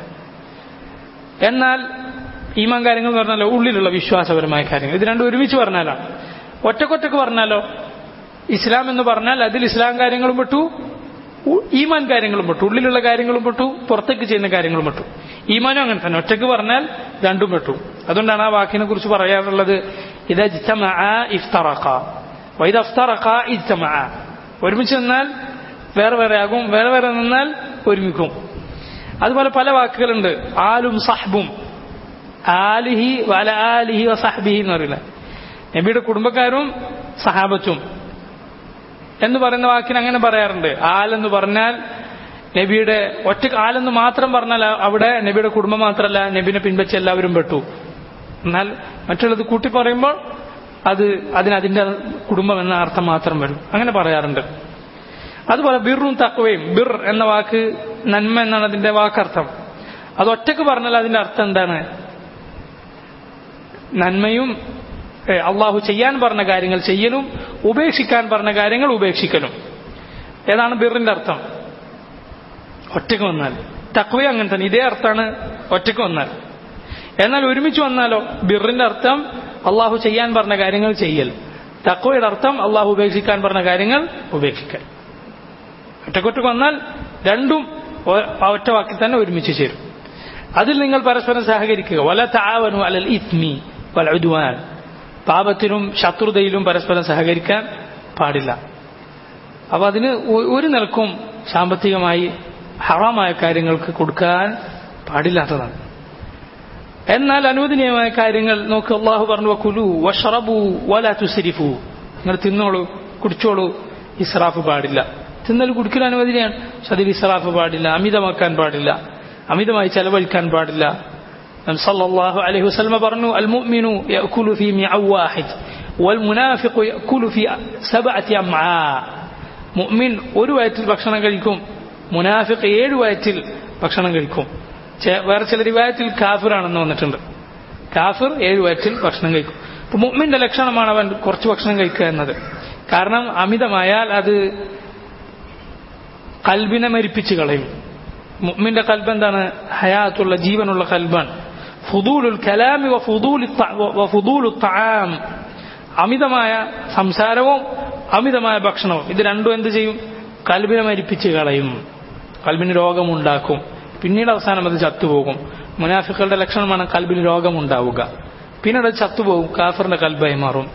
എന്നാൽ ഈമാൻ കാര്യങ്ങൾ എന്ന് പറഞ്ഞാലോ ഉള്ളിലുള്ള വിശ്വാസപരമായ കാര്യങ്ങൾ ഇത് രണ്ടും ഒരുമിച്ച് പറഞ്ഞാലാണ് ഒറ്റക്കൊറ്റക്ക് പറഞ്ഞാലോ ഇസ്ലാം എന്ന് പറഞ്ഞാൽ അതിൽ ഇസ്ലാം കാര്യങ്ങളും പെട്ടു ഉ- ഈമാൻ കാര്യങ്ങളും പെട്ടു ഉള്ളിലുള്ള കാര്യങ്ങളും പെട്ടു പുറത്തേക്ക് ചെയ്യുന്ന കാര്യങ്ങളും പെട്ടു ഈമാനും അങ്ങനെ തന്നെ ഒറ്റക്ക് പറഞ്ഞാൽ രണ്ടും പെട്ടു അതുകൊണ്ടാണ് ആ വാക്കിനെ കുറിച്ച് പറയാറുള്ളത് ഇത് ഇഫ്തറക്ക വൈദ അഫ്തറക്ക ഇജ്തമഅ. ഒരുമിച്ച് നിന്നാൽ വേറെ വേറെ ആകും വേറെ വേറെ നിന്നാൽ ഒരുമിക്കും അതുപോലെ പല വാക്കുകളുണ്ട് ആലും സഹ്ബും ആലിഹി വല ആലിഹി വസഹ്ബിഹി എന്ന് പറയില്ല നബിയുടെ കുടുംബക്കാരും സഹാബത്തും എന്ന് പറയുന്ന വാക്കിന് അങ്ങനെ പറയാറുണ്ട് ആലെന്ന് പറഞ്ഞാൽ നബിയുടെ ഒറ്റ ആലെന്ന് മാത്രം പറഞ്ഞാൽ അവിടെ നബിയുടെ കുടുംബം മാത്രമല്ല നബിനെ പിൻവച്ച് എല്ലാവരും പെട്ടു എന്നാൽ മറ്റുള്ളത് കൂട്ടി പറയുമ്പോൾ അത് അതിന് അതിന്റെ കുടുംബം എന്ന അർത്ഥം മാത്രം വരും അങ്ങനെ പറയാറുണ്ട് അതുപോലെ ബിറും തക്വയും ബിർ എന്ന വാക്ക് നന്മ എന്നാണ് അതിന്റെ വാക്കർത്ഥം അത് ഒറ്റക്ക് പറഞ്ഞാൽ അതിന്റെ അർത്ഥം എന്താണ് നന്മയും ഏ, അള്ളാഹു ചെയ്യാൻ പറഞ്ഞ കാര്യങ്ങൾ ചെയ്യലും ഉപേക്ഷിക്കാൻ പറഞ്ഞ കാര്യങ്ങൾ ഉപേക്ഷിക്കലും ഏതാണ് ബിറിന്റെ അർത്ഥം ഒറ്റക്ക് വന്നാൽ തക്വ അങ്ങനെ തന്നെ ഇതേ അർത്ഥമാണ് ഒറ്റക്ക് വന്നാൽ എന്നാൽ ഒരുമിച്ച് വന്നാലോ ബിറിന്റെ അർത്ഥം അള്ളാഹു ചെയ്യാൻ പറഞ്ഞ കാര്യങ്ങൾ ചെയ്യൽ തക്വയുടെ അർത്ഥം അള്ളാഹു ഉപേക്ഷിക്കാൻ പറഞ്ഞ കാര്യങ്ങൾ ഉപേക്ഷിക്കൽ ഒറ്റക്കൊറ്റക്ക് വന്നാൽ രണ്ടും ഒ- ആ ഒറ്റ വാക്കിൽ തന്നെ ഒരുമിച്ച് ചേരും അതിൽ നിങ്ങൾ പരസ്പരം സഹകരിക്കുക വല താവനു അലൽ ഇത്മി വല ഉദ്വാൻ പാപത്തിലും ശത്രുതയിലും പരസ്പരം സഹകരിക്കാൻ പാടില്ല അപ്പൊ അതിന് ഒ- ഒരു നിലക്കും സാമ്പത്തികമായി ഹറാമായ കാര്യങ്ങൾക്ക് കൊടുക്കാൻ പാടില്ലാത്തതാണ് എന്നാൽ അനുവദനീയമായ കാര്യങ്ങൾ നോക്ക് അള്ളാഹു പറഞ്ഞു കുലു വഷറബു വല തുസരിഫു നിങ്ങൾ തിന്നോളൂ കുടിച്ചോളൂ ഇസ്രാഫ് പാടില്ല തിന്നൽ കുടിക്കൽ അനുവദനീയാണ് പക്ഷെ അതിൽ ഇസ്രാഫ് പാടില്ല അമിതമാക്കാൻ പാടില്ല അമിതമായി ചെലവഴിക്കാൻ പാടില്ല നബി സല്ലല്ലാഹു അലൈഹി വസല്ലമ പറഞ്ഞു അൽ മുഅ്മിനു യഅകുലു ഫീ മിഅ വാഹിദ് വൽ മുനാഫിഖു യഅകുലു ഫീ സബഅതി അംആ മുഅ്മിൻ ഒരു വയറ്റിൽ ഭക്ഷണം കഴിക്കും മുനാഫിഖ് ഏഴ് വയറ്റിൽ ഭക്ഷണം കഴിക്കും ചെ- വേറെ ചില റിവായത്തിൽ കാഫിറാണെന്ന് വന്നിട്ടുണ്ട് കാഫിർ ഏഴ് വയറ്റിൽ ഭക്ഷണം കഴിക്കും അപ്പൊ മുഅ്മിന്റെ ലക്ഷണമാണ് അവൻ കുറച്ച് ഭക്ഷണം കഴിക്കുക എന്നത് കാരണം അമിതമായാൽ അത് കൽബിനെ മരിപ്പിച്ച് കളയും മുഅ്മിന്റെ കൽബ് എന്താണ് ഹയാത്തുള്ള ജീവനുള്ള കൽബാണ് ഫുദൂലുൽ കലാമി വ ഫുദൂലി ത- വ ഫുദൂലു തആം അമിതമായ സംസാരവും അമിതമായ ഭക്ഷണവും ഇത് രണ്ടും എന്ത് ചെയ്യും കൽബിനെ മരിപ്പിച്ച് കളയും കൽബിന് രോഗമുണ്ടാക്കും പിന്നീട് അവസാനം അത് ചത്തുപോകും മുനാഫിക്കളുടെ ലക്ഷണമാണ് കൽബിന് രോഗമുണ്ടാവുക പിന്നീട് അത് ചത്തുപോകും കാഫറിന്റെ കൽബായി മാറും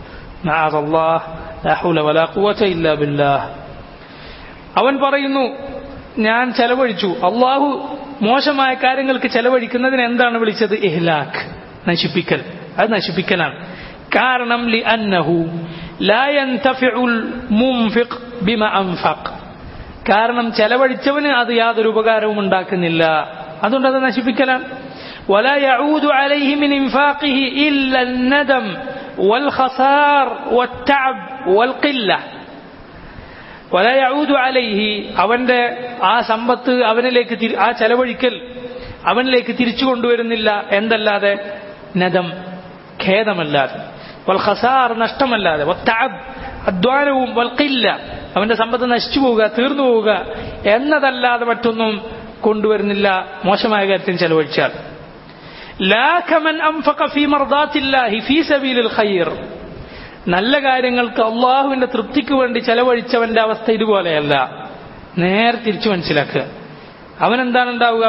അവൻ പറയുന്നു ഞാൻ ചെലവഴിച്ചു അള്ളാഹു മോശമായ കാര്യങ്ങൾക്ക് ചെലവഴിക്കുന്നതിന് എന്താണ് വിളിച്ചത് ഇഹ്ലാഖ് നശിപ്പിക്കൽ അത് നശിപ്പിക്കലാണ് കാരണം ലി അന്നഹു ലാ യൻതഫിഉൽ മുൻഫിഖ് ബിമ അൻഫഖ് കാരണം ചെലവഴിച്ചവന് അത് യാതൊരു ഉപകാരവും ഉണ്ടാക്കുന്നില്ല അതുകൊണ്ട് അത് നശിപ്പിക്കലാണ് ولا يعود عليه من إنفاقه إلا الندم والخسار والتعب والقلة ولا يعود عليه അവന്റെ ആ സമ്പത്ത് അവനിലേക്ക് ആ ചെലവഴിക്കൽ അവനിലേക്ക് തിരിച്ചു കൊണ്ടുവരുന്നില്ല എന്തല്ലാതെ നദം ഖേദമല്ലാതെ വൽ ഖസാർ നഷ്ടമല്ലാതെ വത്താബ് അധ്വാനവും വൽക്കില്ല അവന്റെ സമ്പത്ത് നശിച്ചു പോവുക തീർന്നു പോവുക എന്നതല്ലാതെ മറ്റൊന്നും കൊണ്ടുവരുന്നില്ല മോശമായ കാര്യത്തിന് ചെലവഴിച്ചാൽ لا كمن أنفق في مرضات الله في سبيل الخير നല്ല കാര്യങ്ങൾക്ക് അള്ളാഹുവിന്റെ തൃപ്തിക്ക് വേണ്ടി ചെലവഴിച്ചവന്റെ അവസ്ഥ ഇതുപോലെയല്ല നേരെ തിരിച്ചു മനസ്സിലാക്കുക അവൻ എന്താണ് ഉണ്ടാവുക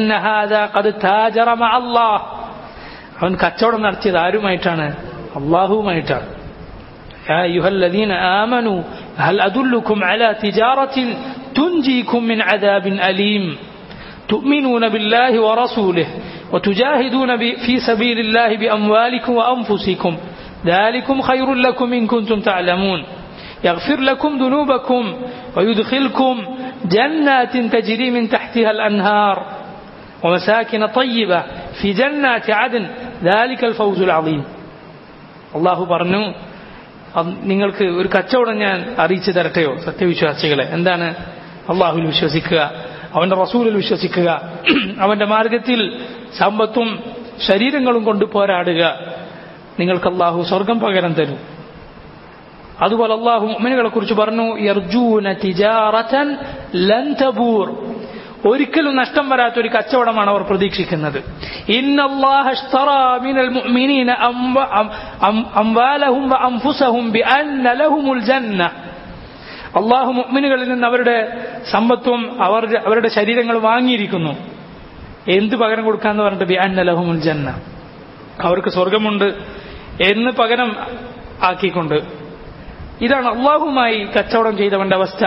അവൻ കച്ചവടം നടത്തിയത് ആരുമായിട്ടാണ് അള്ളാഹുവുമായിട്ടാണ് يا أيها الذين آمنوا هل أدلكم على تجارة تنجيكم من عذاب أليم تؤمنون بالله ورسوله وتجاهدون في سبيل الله بأموالكم وأنفسكم ذلكم خير لكم إن كنتم تعلمون يغفر لكم ذنوبكم ويدخلكم جنات تجري من تحتها الأنهار ومساكن طيبة في جنات عدن ذلك الفوز العظيم الله برنو നിങ്ങൾക്ക് ഒരു കച്ചവടം ഞാൻ അറിയിച്ചു തരട്ടെയോ സത്യവിശ്വാസികളെ എന്താണ് അള്ളാഹുവിൽ വിശ്വസിക്കുക അവന്റെ റസൂലിൽ വിശ്വസിക്കുക അവന്റെ മാർഗത്തിൽ സമ്പത്തും ശരീരങ്ങളും കൊണ്ട് പോരാടുക നിങ്ങൾക്ക് അള്ളാഹു സ്വർഗം പകരം തരും അതുപോലെ അള്ളാഹു മുഅ്മിനുകളെ കുറിച്ച് പറഞ്ഞു യർജൂന തിജാറതൻ ലൻ തബൂർ ഒരിക്കലും നഷ്ടം വരാത്ത ഒരു കച്ചവടമാണ് അവർ പ്രതീക്ഷിക്കുന്നത് ഇന്നല്ലാഹ اشترى من المؤمنين أموالهم وأنفسهم بأن لهم الجنة അള്ളാഹു മുഅ്മിനുകളിൽ നിന്ന് അവരുടെ സമ്പത്തും അവർ അവരുടെ ശരീരങ്ങൾ വാങ്ങിയിരിക്കുന്നു എന്ത് പകരം കൊടുക്കാന്ന് പറഞ്ഞിട്ട് ബി അന്ന ലഹുമുൽ ജന്ന അവർക്ക് സ്വർഗമുണ്ട് എന്ന് പകരം ആക്കിക്കൊണ്ട് ഇതാണ് അള്ളാഹുമായി കച്ചവടം ചെയ്തവന്റെ അവസ്ഥ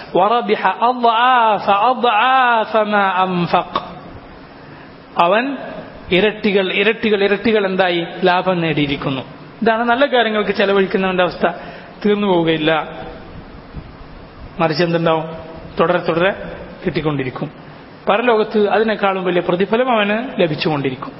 അവൻ ഇരട്ടികൾ ഇരട്ടികൾ ഇരട്ടികൾ എന്തായി ലാഭം നേടിയിരിക്കുന്നു ഇതാണ് നല്ല കാര്യങ്ങൾക്ക് ചെലവഴിക്കുന്നവന്റെ അവസ്ഥ തീർന്നു പോവുകയില്ല മറിച്ച് എന്തുണ്ടാവും തുടരെ തുടരെ കിട്ടിക്കൊണ്ടിരിക്കും പരലോകത്ത് അതിനേക്കാളും വലിയ പ്രതിഫലം അവന് ലഭിച്ചുകൊണ്ടിരിക്കും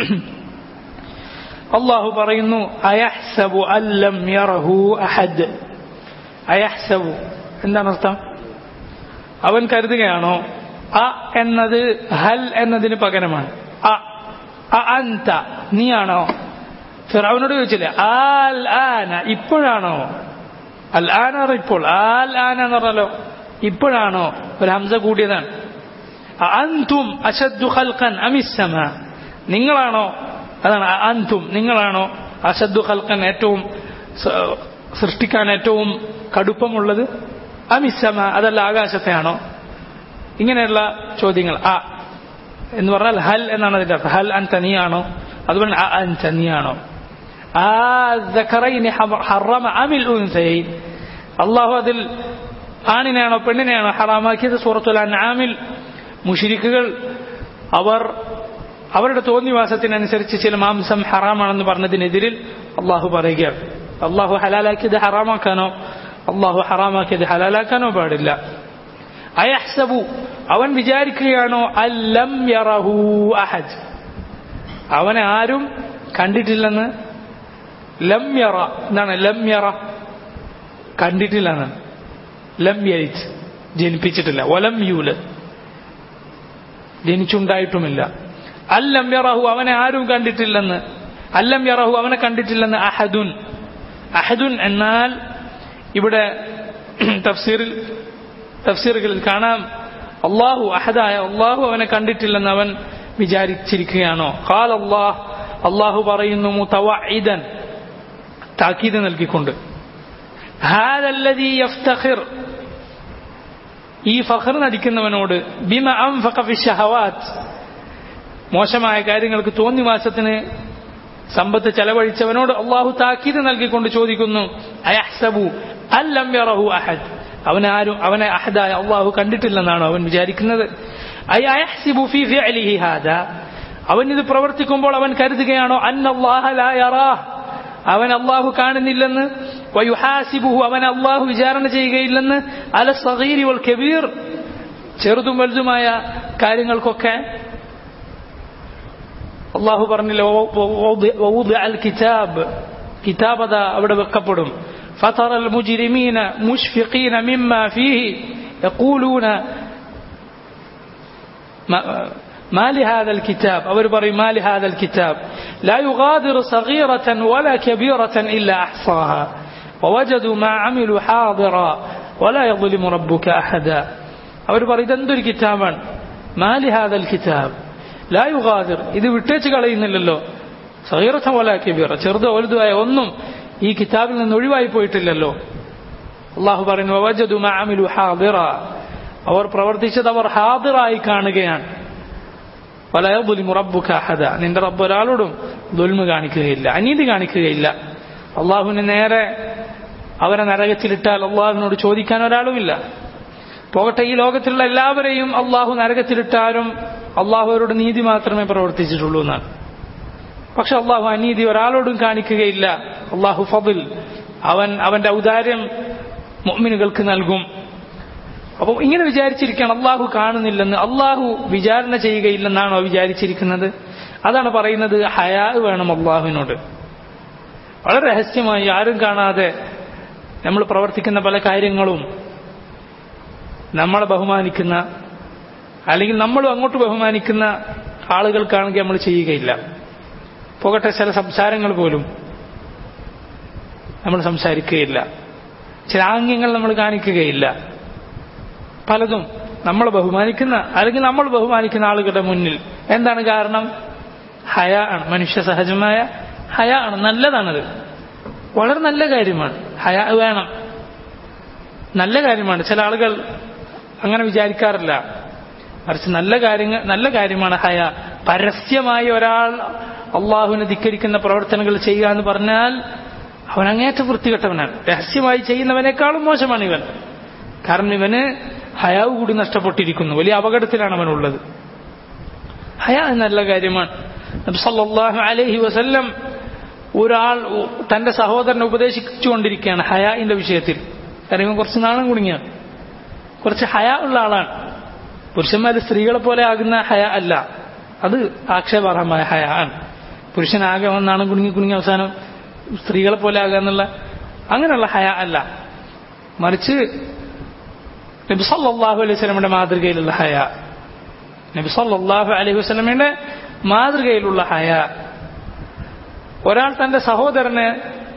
അള്ളാഹു പറയുന്നു അയഹ്സബു അല്ലം യറഹു അഹദ് അയഹ്സബു എന്താണ് അർത്ഥം അവൻ കരുതുകയാണോ അ എന്നത് ഹൽ എന്നതിന് പകരമാണ് അ അന്ത നീയാണോ ഫിറൌനോട് ചോദിച്ചില്ലേ ആൽ ആന ഇപ്പോഴാണോ അൽ ആന ഇപ്പോൾ ആൽ ആന എന്ന് പറഞ്ഞല്ലോ ഇപ്പോഴാണോ ഒരു ഹംസ കൂടിയതാണ് അന്തും അശദ്ദു ഖൽഖൻ അമിസ്സമ നിങ്ങളാണോ അതാണ് അന്തും നിങ്ങളാണോ അശദ്ദു ഖൽഖൻ ഏറ്റവും സൃഷ്ടിക്കാൻ ഏറ്റവും കടുപ്പമുള്ളത് അമിസ്സമ അതല്ല ആകാശത്തെയാണോ ഇങ്ങനെയുള്ള ചോദ്യങ്ങൾ ആ എന്ന് പറഞ്ഞാൽ ഹൽ എന്നാണ് അതിന്റെ അർത്ഥം ഹൽ അൻ തനിയാണോ അതുപോലെ അ അൻ തനിയാണോ ആ ഹറമ അമിൽ ഉൻസൈൻ അള്ളാഹു അതിൽ ആണിനെയാണോ പെണ്ണിനെയാണോ ഹറാമാക്കിയത് സൂറത്തുൽ അൻആമിൽ മുഷിരിക്കുകൾ അവർ അവരുടെ തോന്നിവാസത്തിനനുസരിച്ച് ചില മാംസം ഹറാമാണെന്ന് പറഞ്ഞതിനെതിരിൽ അള്ളാഹു പറയുകയാണ് അള്ളാഹു ഹലാലാക്കിയത് ഹറാമാക്കാനോ അള്ളാഹു ഹറാമാക്കിയത് ഹലാലാക്കാനോ പാടില്ല അയഹ്സബു അവൻ വിചാരിക്കുകയാണോ അല്ലം യറഹു അഹദ് അവനെ ആരും കണ്ടിട്ടില്ലെന്ന് ലം യറ എന്താണ് ലം യറ കണ്ടിട്ടില്ലെന്ന് ലം യരിച്ച് ജനിപ്പിച്ചിട്ടില്ല വലം യൂല് ജനിച്ചുണ്ടായിട്ടുമില്ല അല്ലം യറഹു അവനെ ആരും കണ്ടിട്ടില്ലെന്ന് അല്ലം യറഹു അവനെ കണ്ടിട്ടില്ലെന്ന് അഹദുൻ അഹദുൻ എന്നാൽ ഇവിടെ തഫ്സീറിൽ തഫ്സീറുകളിൽ കാണാം അള്ളാഹു അഹദായ അള്ളാഹു അവനെ കണ്ടിട്ടില്ലെന്ന് അവൻ വിചാരിച്ചിരിക്കുകയാണോ കാൽ അള്ളാഹ് അള്ളാഹു പറയുന്നു മുതവഇദൻ താക്കീത് നൽകിക്കൊണ്ട് هذا الذي يفتخر ഈ ഫഖർ നടിക്കുന്നവനോട് ബിമ അംഫഖ ഫി ഷഹവാത്ത് മോശമായ കാര്യങ്ങൾക്ക് തോന്നിവാസത്തിന് സമ്പത്ത് ചെലവഴിച്ചവനോട് അള്ളാഹു താക്കീത് നൽകിക്കൊണ്ട് ചോദിക്കുന്നു അയഹ്സബു അല്ലം യറഹു അഹദ് അവൻ ആരും അവനെ അഹദായ അള്ളാഹു കണ്ടിട്ടില്ലെന്നാണോ അവൻ വിചാരിക്കുന്നത് അയഹ്സിബു ഫി ഫിഅലിഹി ഹാദാ അവൻ ഇത് പ്രവർത്തിക്കുമ്പോൾ അവൻ കരുതുകയാണോ അന്നല്ലാഹ ലാ യറാഹ് അവൻ അള്ളാഹു കാണുന്നില്ലെന്ന് വയുഹാസിബുഹു അവൻ അള്ളാഹു വിചാരണ ചെയ്യുകയില്ലെന്ന് അല സഗീരി വൽ കബീർ ചെറുതും വലുതുമായ കാര്യങ്ങൾക്കൊക്കെ അള്ളാഹു പറഞ്ഞില്ല അൽ കിതാബ് കിതാബ് അതാ അവിടെ വെക്കപ്പെടും فترى المجرمين مشفقين مما فيه يقولون ما, ما لهذا الكتاب أول بري ما لهذا الكتاب لا يغادر صغيرة ولا كبيرة إلا أحصاها ووجدوا ما عملوا حاضرا ولا يظلم ربك أحدا أول بري دندر كتابا ما لهذا الكتاب لا يغادر إذا വിട്ടേച്ച് കളയുന്നില്ലല്ലോ സഹീറത്ത വല കബീറ ചെറുതോ വലുതുമായ ഒന്നും ഈ കിതാബിൽ നിന്ന് ഒഴിവായി പോയിട്ടില്ലല്ലോ അള്ളാഹു പറയുന്നു വജദു മാമിലു ഹാദിറ അവർ പ്രവർത്തിച്ചത് അവർ ഹാദിറായി കാണുകയാണ് വലയബുലി മുറബുഖ അഹദ നിന്റെ റബ്ബ് ഒരാളോടും ദുൽമ കാണിക്കുകയില്ല അനീതി കാണിക്കുകയില്ല അള്ളാഹുവിന് നേരെ അവരെ നരകത്തിലിട്ടാൽ അള്ളാഹുവിനോട് ചോദിക്കാൻ ഒരാളുമില്ല പോകട്ടെ ഈ ലോകത്തിലുള്ള എല്ലാവരെയും അള്ളാഹു നരകത്തിലിട്ടാലും അള്ളാഹു അവരോട് നീതി മാത്രമേ പ്രവർത്തിച്ചിട്ടുള്ളൂ എന്നാണ് പക്ഷെ അള്ളാഹു അനീതി ഒരാളോടും കാണിക്കുകയില്ല അള്ളാഹു ഫബിൽ അവൻ അവന്റെ ഔദാര്യം മൊമിനുകൾക്ക് നൽകും അപ്പോൾ ഇങ്ങനെ വിചാരിച്ചിരിക്കണം അള്ളാഹു കാണുന്നില്ലെന്ന് അള്ളാഹു വിചാരണ ചെയ്യുകയില്ലെന്നാണോ വിചാരിച്ചിരിക്കുന്നത് അതാണ് പറയുന്നത് ഹയാ വേണം അള്ളാഹുവിനോട് വളരെ രഹസ്യമായി ആരും കാണാതെ നമ്മൾ പ്രവർത്തിക്കുന്ന പല കാര്യങ്ങളും നമ്മളെ ബഹുമാനിക്കുന്ന അല്ലെങ്കിൽ നമ്മളും അങ്ങോട്ട് ബഹുമാനിക്കുന്ന ആളുകൾക്കാണെങ്കിൽ നമ്മൾ ചെയ്യുകയില്ല പോകട്ടെ ചില സംസാരങ്ങൾ പോലും നമ്മൾ സംസാരിക്കുകയില്ല ചില ആംഗ്യങ്ങൾ നമ്മൾ കാണിക്കുകയില്ല പലതും നമ്മൾ ബഹുമാനിക്കുന്ന അല്ലെങ്കിൽ നമ്മൾ ബഹുമാനിക്കുന്ന ആളുകളുടെ മുന്നിൽ എന്താണ് കാരണം ഹയ ആണ് മനുഷ്യ സഹജമായ ഹയ ആണ് നല്ലതാണത് വളരെ നല്ല കാര്യമാണ് ഹയ വേണം നല്ല കാര്യമാണ് ചില ആളുകൾ അങ്ങനെ വിചാരിക്കാറില്ല മറിച്ച് നല്ല കാര്യങ്ങൾ നല്ല കാര്യമാണ് ഹയ പരസ്യമായി ഒരാൾ അള്ളാഹുവിനെ ധിക്കരിക്കുന്ന പ്രവർത്തനങ്ങൾ ചെയ്യുക എന്ന് പറഞ്ഞാൽ അവൻ അങ്ങേറ്റം വൃത്തികെട്ടവനാണ് രഹസ്യമായി ചെയ്യുന്നവനേക്കാളും മോശമാണ് ഇവൻ കാരണം ഇവന് ഹയാവ് കൂടി നഷ്ടപ്പെട്ടിരിക്കുന്നു വലിയ അപകടത്തിലാണ് അവനുള്ളത് ഹയ നല്ല കാര്യമാണ് സല്ലല്ലാഹു അലൈഹി വസല്ലം ഒരാൾ തന്റെ സഹോദരനെ ഉപദേശിച്ചുകൊണ്ടിരിക്കുകയാണ് ഹയാന്റെ വിഷയത്തിൽ കാരണം ഇവൻ കുറച്ച് നാണം കുടുങ്ങിയാണ് കുറച്ച് ഹയ ഉള്ള ആളാണ് പുരുഷന്മാർ സ്ത്രീകളെ പോലെ ആകുന്ന ഹയ അല്ല അത് ആക്ഷേപാർഹമായ ഹയ ആണ് പുരുഷനാകെ നാണം കുടുങ്ങി കുടുങ്ങി അവസാനം സ്ത്രീകളെ പോലെ ആകുക എന്നുള്ള അങ്ങനെയുള്ള ഹയ അല്ല മറിച്ച് നബി സല്ലല്ലാഹു അലൈഹി വസല്ലമയുടെ മാതൃകയിലുള്ള ഹയ നബി സല്ലല്ലാഹു അലൈഹി വസല്ലമയുടെ മാതൃകയിലുള്ള ഹയ ഒരാൾ തന്റെ സഹോദരന്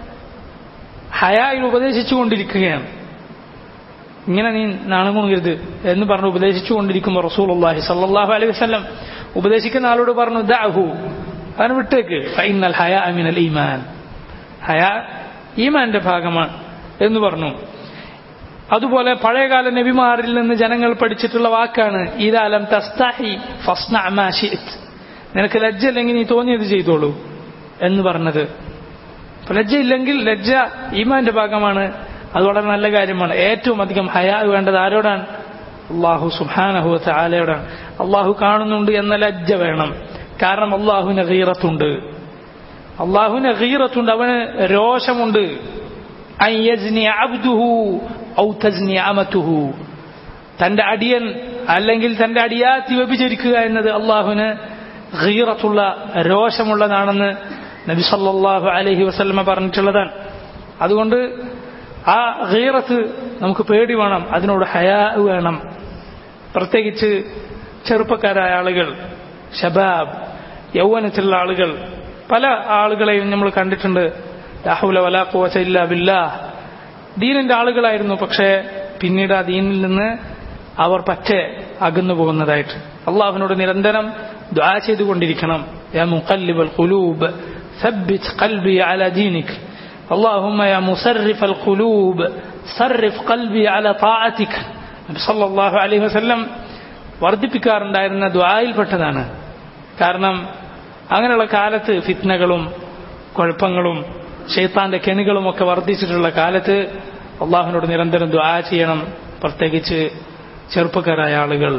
ഹയായിൽ ഉപദേശിച്ചുകൊണ്ടിരിക്കുകയാണ് ഇങ്ങനെ നീ നാണം കുണുകരുത് എന്ന് പറഞ്ഞ് ഉപദേശിച്ചുകൊണ്ടിരിക്കുമ്പോൾ റസൂലുള്ളാഹി സല്ലല്ലാഹു അലൈഹി വസല്ലം ഉപദേശിക്കുന്ന ആളോട് പറഞ്ഞു ദഅഹു അവൻ വിട്ടേക്ക് ഫൈനൽ ഹയ അമിനൽ ഈമാൻ ഹയ ഈമാന്റെ ഭാഗമാണ് എന്ന് പറഞ്ഞു അതുപോലെ പഴയകാല നബിമാരിൽ നിന്ന് ജനങ്ങൾ പഠിച്ചിട്ടുള്ള വാക്കാണ് ഇതാലം തസ്താഹി ഫസ്നഅമാഷിത് നിനക്ക് ലജ്ജ ഇല്ലെങ്കിൽ നീ തോന്നിയത് ചെയ്തോളൂ എന്ന് പറഞ്ഞത് ലജ്ജ ഇല്ലെങ്കിൽ ലജ്ജ ഈമാന്റെ ഭാഗമാണ് അത് വളരെ നല്ല കാര്യമാണ് ഏറ്റവും അധികം ഹയാ വേണ്ടത് ആരോടാണ് അള്ളാഹു സുഹാനഹു ആലയോടാണ് അള്ളാഹു കാണുന്നുണ്ട് എന്ന ലജ്ജ വേണം കാരണം അള്ളാഹുവിന് ഗീറത്തുണ്ട് അള്ളാഹുവിന് ഗീറത്തുണ്ട് അവന് രോഷമുണ്ട് തന്റെ അടിയൻ അല്ലെങ്കിൽ തന്റെ അടിയാത്തി വ്യഭിചരിക്കുക എന്നത് അള്ളാഹുവിന് ഗീറത്തുള്ള രോഷമുള്ളതാണെന്ന് നബി സല്ലാഹു അലഹി വസ്ലമ പറഞ്ഞിട്ടുള്ളതാണ് അതുകൊണ്ട് ആ ഗീറത്ത് നമുക്ക് പേടി വേണം അതിനോട് ഹയാ വേണം പ്രത്യേകിച്ച് ചെറുപ്പക്കാരായ ആളുകൾ ഷബാബ് യൗവനത്തിലുള്ള ആളുകൾ പല ആളുകളെയും നമ്മൾ കണ്ടിട്ടുണ്ട് രാഹുല വലാഖുവല ബില്ലാ ദീനിന്റെ ആളുകളായിരുന്നു പക്ഷേ പിന്നീട് ആ ദീനിൽ നിന്ന് അവർ പറ്റെ അകന്നു പോകുന്നതായിട്ട് അള്ളാഹുവിനോട് നിരന്തരം ദ്വാ ചെയ്തുകൊണ്ടിരിക്കണം യാ മുഖല്ലിബൽ ഖുലൂബ് സബ്ബിത് ഖൽബി അല ദീനിക് اللهم يا مصرف القلوب صرف قلبي على طاعتك നബി സല്ലല്ലാഹു അലൈഹി വസല്ലം വർദ്ധിപ്പിക്കാറുണ്ടായിരുന്ന ദ്വായിൽപ്പെട്ടതാണ് കാരണം അങ്ങനെയുള്ള കാലത്ത് ഫിത്നകളും കുഴപ്പങ്ങളും ഷെയ്ത്താന്റെ കെണികളും ഒക്കെ വർദ്ധിച്ചിട്ടുള്ള കാലത്ത് അള്ളാഹുവിനോട് നിരന്തരം ദ്വാ ചെയ്യണം പ്രത്യേകിച്ച് ചെറുപ്പക്കാരായ ആളുകൾ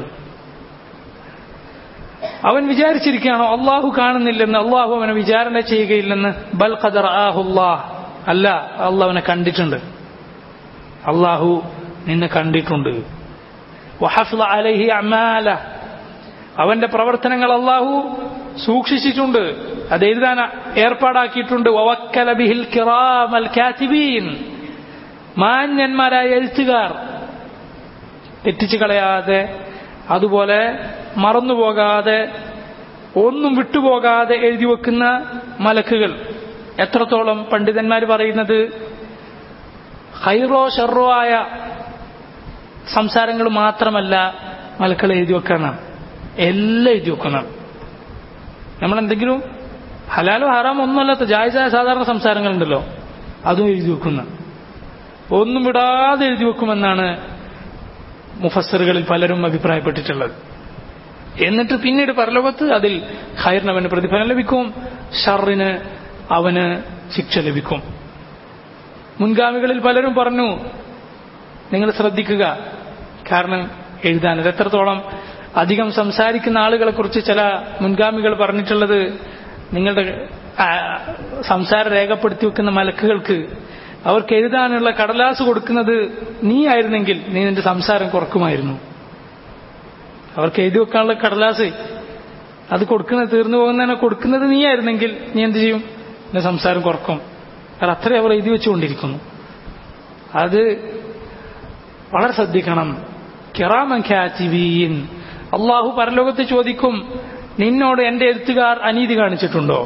അവൻ വിചാരിച്ചിരിക്കുകയാണോ അള്ളാഹു കാണുന്നില്ലെന്ന് അള്ളാഹു അവനെ വിചാരണ ചെയ്യുകയില്ലെന്ന് ബൽ ഖദർ ആഹുല്ലാഹ് അല്ല അള്ളാഹ് അവനെ കണ്ടിട്ടുണ്ട് അള്ളാഹു നിന്നെ കണ്ടിട്ടുണ്ട് വഹഫ്ള അലൈഹി അമാല അവന്റെ പ്രവർത്തനങ്ങൾ അള്ളാഹു സൂക്ഷിച്ചിട്ടുണ്ട് അത് എഴുതാൻ ഏർപ്പാടാക്കിയിട്ടുണ്ട് വവക്കല ബിഹിൽ കിറാമൽ കാത്തിബീൻ മാന്യന്മാരായ എഴുത്തുകാർ തെറ്റിച്ചു കളയാതെ അതുപോലെ മറന്നുപോകാതെ ഒന്നും വിട്ടുപോകാതെ എഴുതി വെക്കുന്ന മലക്കുകൾ എത്രത്തോളം പണ്ഡിതന്മാർ പറയുന്നത് ഹൈറോ ഷെറോ ആയ സംസാരങ്ങൾ മാത്രമല്ല മലക്കൾ എഴുതി വെക്കണം എല്ലാം എഴുതി വെക്കണം നമ്മളെന്തെങ്കിലും ഹലാലോ ഹറാമോ ഒന്നുമല്ലാത്ത ജായസായ സാധാരണ സംസാരങ്ങളുണ്ടല്ലോ അതും എഴുതി വെക്കുന്ന ഒന്നും വിടാതെ എഴുതി വെക്കുമെന്നാണ് മുഫസറുകളിൽ പലരും അഭിപ്രായപ്പെട്ടിട്ടുള്ളത് എന്നിട്ട് പിന്നീട് പരലോകത്ത് അതിൽ ഖൈറിന് അവന് പ്രതിഫലം ലഭിക്കും ഷറിന് അവന് ശിക്ഷ ലഭിക്കും മുൻഗാമികളിൽ പലരും പറഞ്ഞു നിങ്ങൾ ശ്രദ്ധിക്കുക കാരണം എഴുതാൻ ഇത് എത്രത്തോളം അധികം സംസാരിക്കുന്ന ആളുകളെ കുറിച്ച് ചില മുൻഗാമികൾ പറഞ്ഞിട്ടുള്ളത് നിങ്ങളുടെ സംസാരം രേഖപ്പെടുത്തി വെക്കുന്ന മലക്കുകൾക്ക് അവർക്ക് എഴുതാനുള്ള കടലാസ് കൊടുക്കുന്നത് നീ ആയിരുന്നെങ്കിൽ നീ നിന്റെ സംസാരം കുറക്കുമായിരുന്നു അവർക്ക് എഴുതി വെക്കാനുള്ള കടലാസ് അത് കൊടുക്കുന്നത് തീർന്നു പോകുന്നതിനെ കൊടുക്കുന്നത് നീ ആയിരുന്നെങ്കിൽ നീ എന്ത് ചെയ്യും നിന്റെ സംസാരം കുറക്കും കാരണം അത്രയും അവർ എഴുതി വെച്ചുകൊണ്ടിരിക്കുന്നു അത് വളരെ ശ്രദ്ധിക്കണം കിറാമൻ ഖ്യാതിബീൻ അള്ളാഹു പരലോകത്ത് ചോദിക്കും നിന്നോട് എന്റെ എഴുത്തുകാർ അനീതി കാണിച്ചിട്ടുണ്ടോ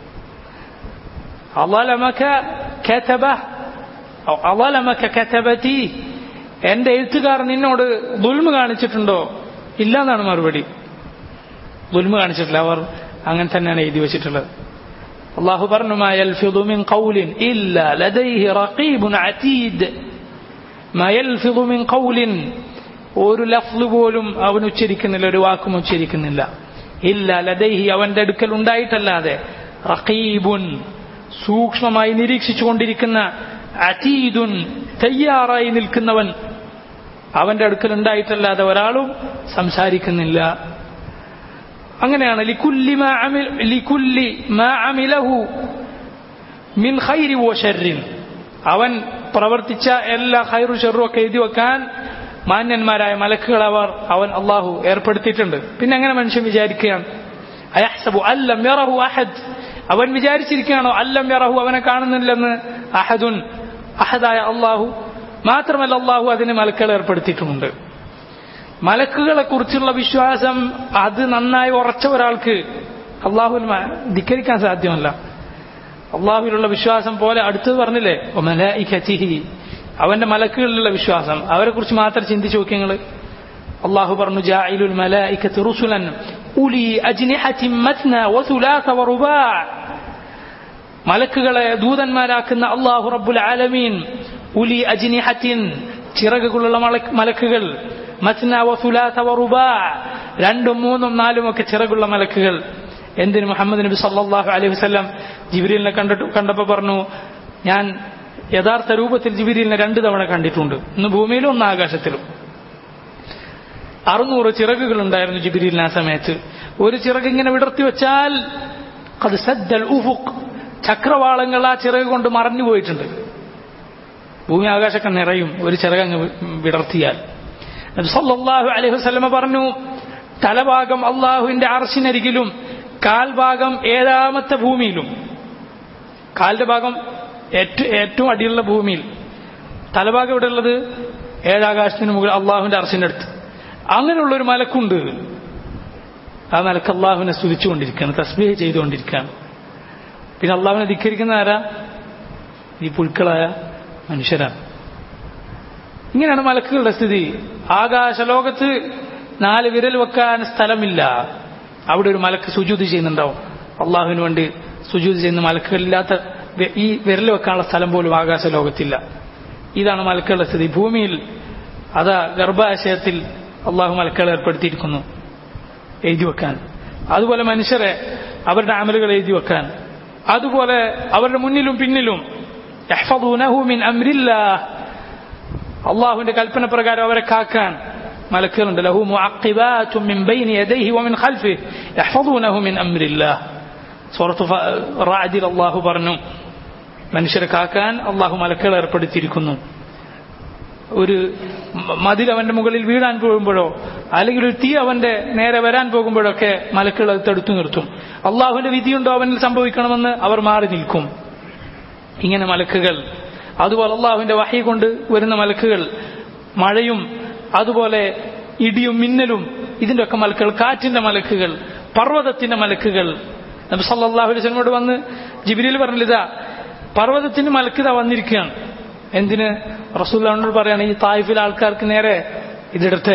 അള്ളാലമക്ക കതബ അള്ളാലമക്ക കതബതി എന്റെ എഴുത്തുകാർ നിന്നോട് ദുൽമ കാണിച്ചിട്ടുണ്ടോ ഇല്ല എന്നാണ് മറുപടി ദുൽമ കാണിച്ചിട്ടില്ല അവർ അങ്ങനെ തന്നെയാണ് എഴുതി വെച്ചിട്ടുള്ളത് അള്ളാഹു പറഞ്ഞു മാ യൽഫിദു മിൻ ഖൗലിൻ ഇല്ല ലദൈഹി റഖീബുൻ അതീദ് മാ യൽഫിദു മിൻ ഖൗലിൻ ഒരു ലഫ്ല് പോലും അവൻ ഉച്ചരിക്കുന്നില്ല ഒരു വാക്കും ഉച്ചരിക്കുന്നില്ല ഇല്ല ലദൈഹി അവന്റെ അടുക്കൽ ഉണ്ടായിട്ടല്ലാതെ റഖീബുൻ സൂക്ഷ്മമായി നിരീക്ഷിച്ചുകൊണ്ടിരിക്കുന്ന അതീദുൻ തയ്യാറായി നിൽക്കുന്നവൻ അവന്റെ അടുക്കൽ ഉണ്ടായിട്ടല്ലാതെ ഒരാളും സംസാരിക്കുന്നില്ല അങ്ങനെയാണ് ലിക്കുല്ലി മാ അമിൽ ലിക്കുല്ലി മാ അമിലഹു മിൻ ഖൈരി വ ഷർരിൻ അവൻ പ്രവർത്തിച്ച എല്ലാ ഖൈറു ഷർറും ഒക്കെ എഴുതി വെക്കാൻ മാന്യന്മാരായ മലക്കുകൾ അവർ അവൻ അള്ളാഹു ഏർപ്പെടുത്തിയിട്ടുണ്ട് പിന്നെ അങ്ങനെ മനുഷ്യൻ വിചാരിക്കുകയാണ് അയഹ്സബു അല്ലം യറഹു അഹദ് അവൻ വിചാരിച്ചിരിക്കുകയാണോ അല്ലം യറഹു അവനെ കാണുന്നില്ലെന്ന് അഹദുൻ അഹദായ അള്ളാഹു മാത്രമല്ല അള്ളാഹു അതിന് മലക്കുകൾ ഏർപ്പെടുത്തിയിട്ടുമുണ്ട് മലക്കുകളെ കുറിച്ചുള്ള വിശ്വാസം അത് നന്നായി ഉറച്ച ഒരാൾക്ക് അള്ളാഹുൽ ധിക്കരിക്കാൻ സാധ്യമല്ല അള്ളാഹുവിലുള്ള വിശ്വാസം പോലെ അടുത്തത് പറഞ്ഞില്ലേ മലായിഖിഹി അവന്റെ മലക്കുകളിലുള്ള വിശ്വാസം അവരെ കുറിച്ച് മാത്രം ചിന്തിച്ചു നോക്കി നിങ്ങൾ അള്ളാഹു പറഞ്ഞു ജാഇലുൽ മലായിക്കത്ത് റുസുലൻ ഉലി അജ്നിഹത്തിൻ മത്ന വസുലാസ വറുബാ മലക്കുകളെ ദൂതന്മാരാക്കുന്ന അള്ളാഹു റബ്ബുൽ ആലമീൻ ഉലി അജ്നിഹത്തിൻ ചിറകുകളുള്ള മലക്കുകൾ മത്ന വസുലാസ വറുബാ രണ്ടും മൂന്നും നാലും ഒക്കെ ചിറകുള്ള മലക്കുകൾ എന്തിന് മുഹമ്മദ് നബി സല്ലല്ലാഹു അലൈഹി വസല്ലം ജിബ്രീലിനെ കണ്ടിട്ട് കണ്ടപ്പോൾ പറഞ്ഞു ഞാൻ യഥാർത്ഥ രൂപത്തിൽ ജിബിരിലിനെ രണ്ടു തവണ കണ്ടിട്ടുണ്ട് ഒന്ന് ഭൂമിയിലും ഒന്ന് ആകാശത്തിലും അറുന്നൂറ് ചിറകുകൾ ഉണ്ടായിരുന്നു ജിബിരിലിന് ആ സമയത്ത് ഒരു ചിറക് ഇങ്ങനെ വിടർത്തി വെച്ചാൽ അത് സദ്ദൽ ഉഫുഖ് ചക്രവാളങ്ങൾ ആ ചിറക് കൊണ്ട് മറഞ്ഞു പോയിട്ടുണ്ട് ഭൂമി ആകാശമൊക്കെ നിറയും ഒരു ചിറക് അങ്ങ് വിടർത്തിയാൽ സല്ലല്ലാഹു അലൈഹി വസല്ലമ പറഞ്ഞു തലഭാഗം അള്ളാഹുവിന്റെ അർശിനരികിലും കാൽഭാഗം ഏഴാമത്തെ ഭൂമിയിലും കാലിന്റെ ഭാഗം ഏറ്റവും അടിയുള്ള ഭൂമിയിൽ തലഭാഗം ഇവിടെ ഉള്ളത് ഏഴാകാശത്തിന് മുകളിൽ അള്ളാഹുവിന്റെ അർശിന്റെ അടുത്ത് അങ്ങനെയുള്ള ഒരു മലക്കുണ്ട് ആ മലക്ക് അള്ളാഹുവിനെ സ്തുതിച്ചുകൊണ്ടിരിക്കുകയാണ് തസ്ബീഹ് ചെയ്തുകൊണ്ടിരിക്കുകയാണ് പിന്നെ അള്ളാഹുവിനെ ധിക്കരിക്കുന്ന ആരാ ഈ പുഴുക്കളായ മനുഷ്യരാണ് ഇങ്ങനെയാണ് മലക്കുകളുടെ സ്ഥിതി ആകാശലോകത്ത് നാല് വിരൽ വെക്കാൻ സ്ഥലമില്ല അവിടെ ഒരു മലക്ക് സുജൂതി ചെയ്യുന്നുണ്ടാവും അള്ളാഹുവിന് വേണ്ടി സുജൂതി ചെയ്യുന്ന മലക്കുകളില്ലാത്ത വെ- ഈ വിരൽ വെക്കാനുള്ള സ്ഥലം പോലും ആകാശ ലോകത്തില്ല ഇതാണ് മലക്കുകളുടെ സ്ഥിതി ഭൂമിയിൽ അതാ ഗർഭാശയത്തിൽ അള്ളാഹു മലക്കുകൾ ഏർപ്പെടുത്തിയിരിക്കുന്നു എഴുതി വെക്കാൻ അതുപോലെ മനുഷ്യരെ അവരുടെ അമലുകൾ എഴുതി വെക്കാൻ അതുപോലെ അവരുടെ മുന്നിലും പിന്നിലും يحفظونه من أمر الله അള്ളാഹുവിന്റെ കൽപ്പന പ്രകാരം അവരെ കാക്കാൻ മലക്കുകളുണ്ട് ലഹു മുഅഖിബാത്തും മിൻ ബൈനി യദൈഹി വമിൻ ഖൽഫിഹി യഹ്ഫദൂനഹു മിൻ അംരില്ലാഹ് സൂറത്ത് ഫ- റാഅദിൽ അള്ളാഹു പറഞ്ഞു മനുഷ്യരെ കാക്കാൻ അള്ളാഹു മലക്കുകൾ ഏർപ്പെടുത്തിയിരിക്കുന്നു ഒരു മ- മതിൽ അവന്റെ മുകളിൽ വീഴാൻ പോകുമ്പോഴോ അല്ലെങ്കിൽ ഒരു തീ അവന്റെ നേരെ വരാൻ പോകുമ്പോഴൊക്കെ മലക്കുകൾ അത് തടുത്തു നിർത്തും അള്ളാഹുവിന്റെ വിധിയുണ്ടോ അവനിൽ സംഭവിക്കണമെന്ന് അവർ മാറി നിൽക്കും ഇങ്ങനെ മലക്കുകൾ അതുപോലെ അള്ളാഹുവിന്റെ വഹി കൊണ്ട് വരുന്ന മലക്കുകൾ മഴയും അതുപോലെ ഇടിയും മിന്നലും ഇതിന്റെ ഒക്കെ മലക്കുകൾ കാറ്റിന്റെ മലക്കുകൾ പർവ്വതത്തിന്റെ മലക്കുകൾ നബി സല്ലല്ലാഹു അലൈഹി വസല്ലമയോട് വന്ന് ജിബ്രീൽ പറഞ്ഞില്ല പർവ്വതത്തിന് മലക്കിത വന്നിരിക്കുകയാണ് എന്തിന് റസൂല്ലാനോട് പറയാണ് ഈ തായിഫിലെ ആൾക്കാർക്ക് നേരെ ഇതിടത്തെ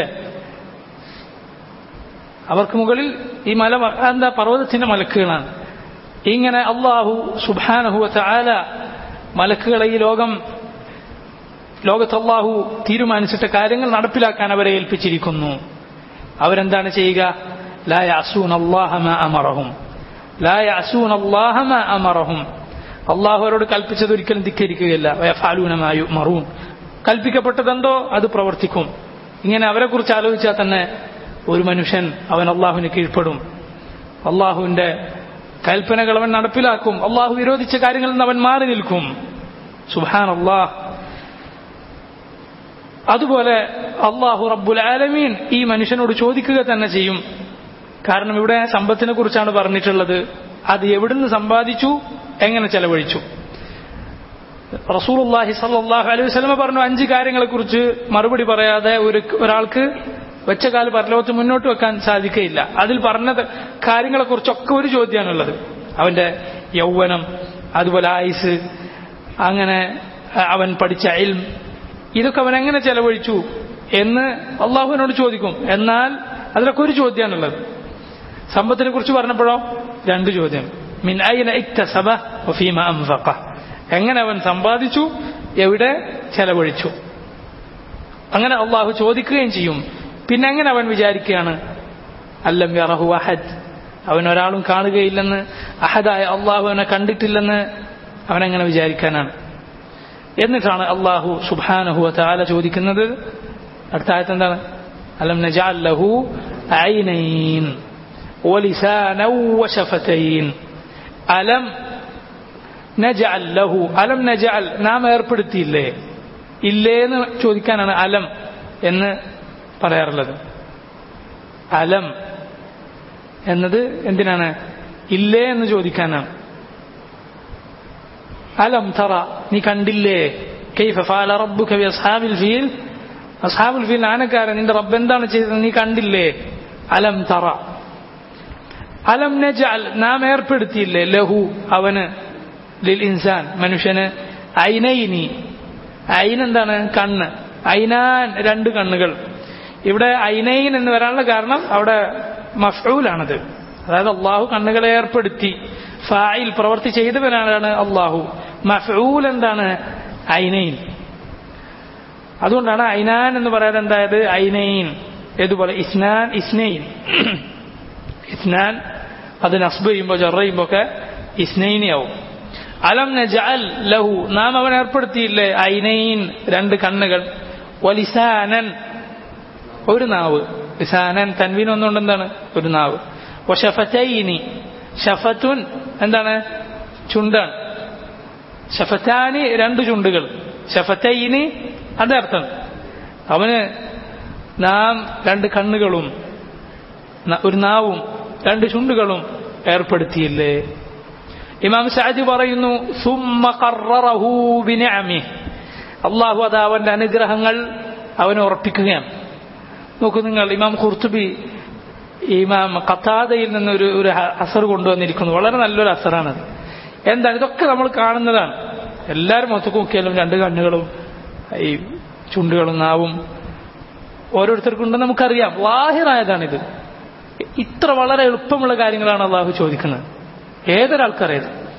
അവർക്ക് മുകളിൽ ഈ മല എന്താ പർവ്വതത്തിന്റെ മലക്കുകളാണ് ഇങ്ങനെ അള്ളാഹു സുബാനഹുവ ആല മലക്കുകളെ ഈ ലോകം ലോകത്ത് അള്ളാഹു തീരുമാനിച്ചിട്ട കാര്യങ്ങൾ നടപ്പിലാക്കാൻ അവരെ ഏൽപ്പിച്ചിരിക്കുന്നു അവരെന്താണ് ചെയ്യുക ലാ യഅസൂന അല്ലാഹ മാ അമറഹും ലാ യഅസൂന അല്ലാഹ മാ അമറഹും അള്ളാഹു അവരോട് കൽപ്പിച്ചത് ഒരിക്കലും ധിക്കരിക്കുകയില്ല വയഫാലൂന മാ യുമറൂൻ കൽപ്പിക്കപ്പെട്ടതെന്തോ അത് പ്രവർത്തിക്കും ഇങ്ങനെ അവരെ കുറിച്ച് ആലോചിച്ചാൽ തന്നെ ഒരു മനുഷ്യൻ അവൻ അള്ളാഹുവിന് കീഴ്പ്പെടും അള്ളാഹുവിന്റെ കൽപ്പനകൾ അവൻ നടപ്പിലാക്കും അള്ളാഹു വിരോധിച്ച കാര്യങ്ങളിൽ നിന്ന് അവൻ മാറി നിൽക്കും സുഹാൻ അള്ളാഹ് അതുപോലെ അള്ളാഹു റബ്ബുൽ ആലമീൻ ഈ മനുഷ്യനോട് ചോദിക്കുക തന്നെ ചെയ്യും കാരണം ഇവിടെ സമ്പത്തിനെ കുറിച്ചാണ് പറഞ്ഞിട്ടുള്ളത് അത് എവിടുന്ന് സമ്പാദിച്ചു എങ്ങനെ ചെലവഴിച്ചു റസൂലുള്ളാഹി സല്ലല്ലാഹു അലൈഹി വസല്ലമ പറഞ്ഞു അഞ്ച് കാര്യങ്ങളെക്കുറിച്ച് മറുപടി പറയാതെ ഒരു ഒരാൾക്ക് വെച്ച കാല് പരലോകത്ത് മുന്നോട്ട് വെക്കാൻ സാധിക്കയില്ല അതിൽ പറഞ്ഞ കാര്യങ്ങളെക്കുറിച്ചൊക്കെ ഒരു ചോദ്യമാണുള്ളത് അവന്റെ യൗവനം അതുപോലെ ആയുസ് അങ്ങനെ അവൻ പഠിച്ച ഇൽം ഇതൊക്കെ അവൻ എങ്ങനെ ചെലവഴിച്ചു എന്ന് അള്ളാഹുവിനോട് ചോദിക്കും എന്നാൽ അതിലൊക്കെ ഒരു ചോദ്യമാണുള്ളത് സമ്പത്തിനെ കുറിച്ച് പറഞ്ഞപ്പോഴോ രണ്ട് ചോദ്യം മിൻ ഐന ഇക്തസബ വഫീമ അൻഫഖ എങ്ങനെ അവൻ സമ്പാദിച്ചു എവിടെ ചെലവഴിച്ചു അങ്ങനെ അള്ളാഹു ചോദിക്കുകയും ചെയ്യും പിന്നെ എങ്ങനെ അവൻ വിചാരിക്കുകയാണ് അല്ലം യറഹു അഹദ് അവൻ ഒരാളും കാണുകയില്ലെന്ന് അഹദായ അള്ളാഹു അവനെ കണ്ടിട്ടില്ലെന്ന് അവനെങ്ങനെ വിചാരിക്കാനാണ് എന്നിട്ടാണ് അള്ളാഹു സുബാനഹു താല ചോദിക്കുന്നത് അടുത്ത ആയത്ത് എന്താണ് അലം നജാൽ ലഹു ഐനൈൻ ولسانا وشفتين അലം നജഅൽ ലഹു അലം നജഅൽ നാം ഏർപ്പെടുത്തിയില്ലേ ഇല്ലേ എന്ന് ചോദിക്കാനാണ് അലം എന്ന് പറയാറുള്ളത് അലം എന്നത് എന്തിനാണ് ഇല്ലേ എന്ന് ചോദിക്കാനാണ് അലം തറ നീ കണ്ടില്ലേ കൈഫ ഫാല റബ്ബുക ബി അസ്ഹാബിൽ ഫീൽ അസ്ഹാബുൽ ഫീൽ ആനക്കാരൻ നിന്റെ റബ്ബ് എന്താണ് ചെയ്തത് നീ കണ്ടില്ലേ അലം തറ അലം നജഅൽ നാം ഏർപ്പെടുത്തിയില്ലേ ലഹു അവന് ലിൽ ഇൻസാൻ മനുഷ്യന് ഐനൈനി ഐൻ എന്താണ് കണ്ണ് ഐനാൻ രണ്ട് കണ്ണുകൾ ഇവിടെ ഐനൈൻ എന്ന് വരാനുള്ള കാരണം അവിടെ മഫൂലാണത് അതായത് അള്ളാഹു കണ്ണുകളെ ഏർപ്പെടുത്തി ഫായിൽ പ്രവർത്തി ചെയ്തവനാണ് അള്ളാഹു മഫൂൽ എന്താണ് ഐനൈൻ അതുകൊണ്ടാണ് ഐനാൻ എന്ന് പറയാൻ എന്തായത് ഐനൈൻ ഏതുപോലെ ഇസ്നാൻ ഇസ്നൈൻ ഇസ്നാൻ അത് നസ്ബ് ചെയ്യുമ്പോൾ ജറ ചെയ്യുമ്പോൾ ഒക്കെ ഇസ്നൈനിയാവും അലം നജഅൽ ലഹു നാം അവൻ ഏർപ്പെടുത്തിയില്ലേ ഐനൈൻ രണ്ട് കണ്ണുകൾ വലിസാനൻ ഒരു നാവ് ലിസാനൻ തൻവീൻ ഒന്നുകൊണ്ട് എന്താണ് ഒരു നാവ് വഷഫത്തൈനി ഷഫത്തുൻ എന്താണ് ചുണ്ടാണ് ഷഫത്താനി രണ്ട് ചുണ്ടുകൾ ഷഫത്തൈനി അതേ അർത്ഥം അവന് നാം രണ്ട് കണ്ണുകളും ഒരു നാവും രണ്ട് ചുണ്ടുകളും ഏർപ്പെടുത്തിയില്ലേ ഇമാം സാജി പറയുന്നു സുമ്മ ഖററഹു ബിനിഅമിഹി അള്ളാഹു അത് അവന്റെ അനുഗ്രഹങ്ങൾ അവനെ ഉറപ്പിക്കുകയാണ് നോക്കൂ നിങ്ങൾ ഇമാം ഖുർത്തുബി ഇമാം ഖത്താദയിൽ നിന്നൊരു ഒരു അസർ കൊണ്ടുവന്നിരിക്കുന്നു വളരെ നല്ലൊരു അസറാണ് എന്താണ് ഇതൊക്കെ നമ്മൾ കാണുന്നതാണ് എല്ലാവരും മൊത്തം നോക്കിയാലും രണ്ട് കണ്ണുകളും ഈ ചുണ്ടുകളും നാവും ഓരോരുത്തർക്കുണ്ടെന്ന് നമുക്കറിയാം വാഹിറായതാണിത് ഇത്ര വളരെ എളുപ്പമുള്ള കാര്യങ്ങളാണ് അള്ളാഹു ചോദിക്കുന്നത് ഏതൊരാൾക്കറിയത്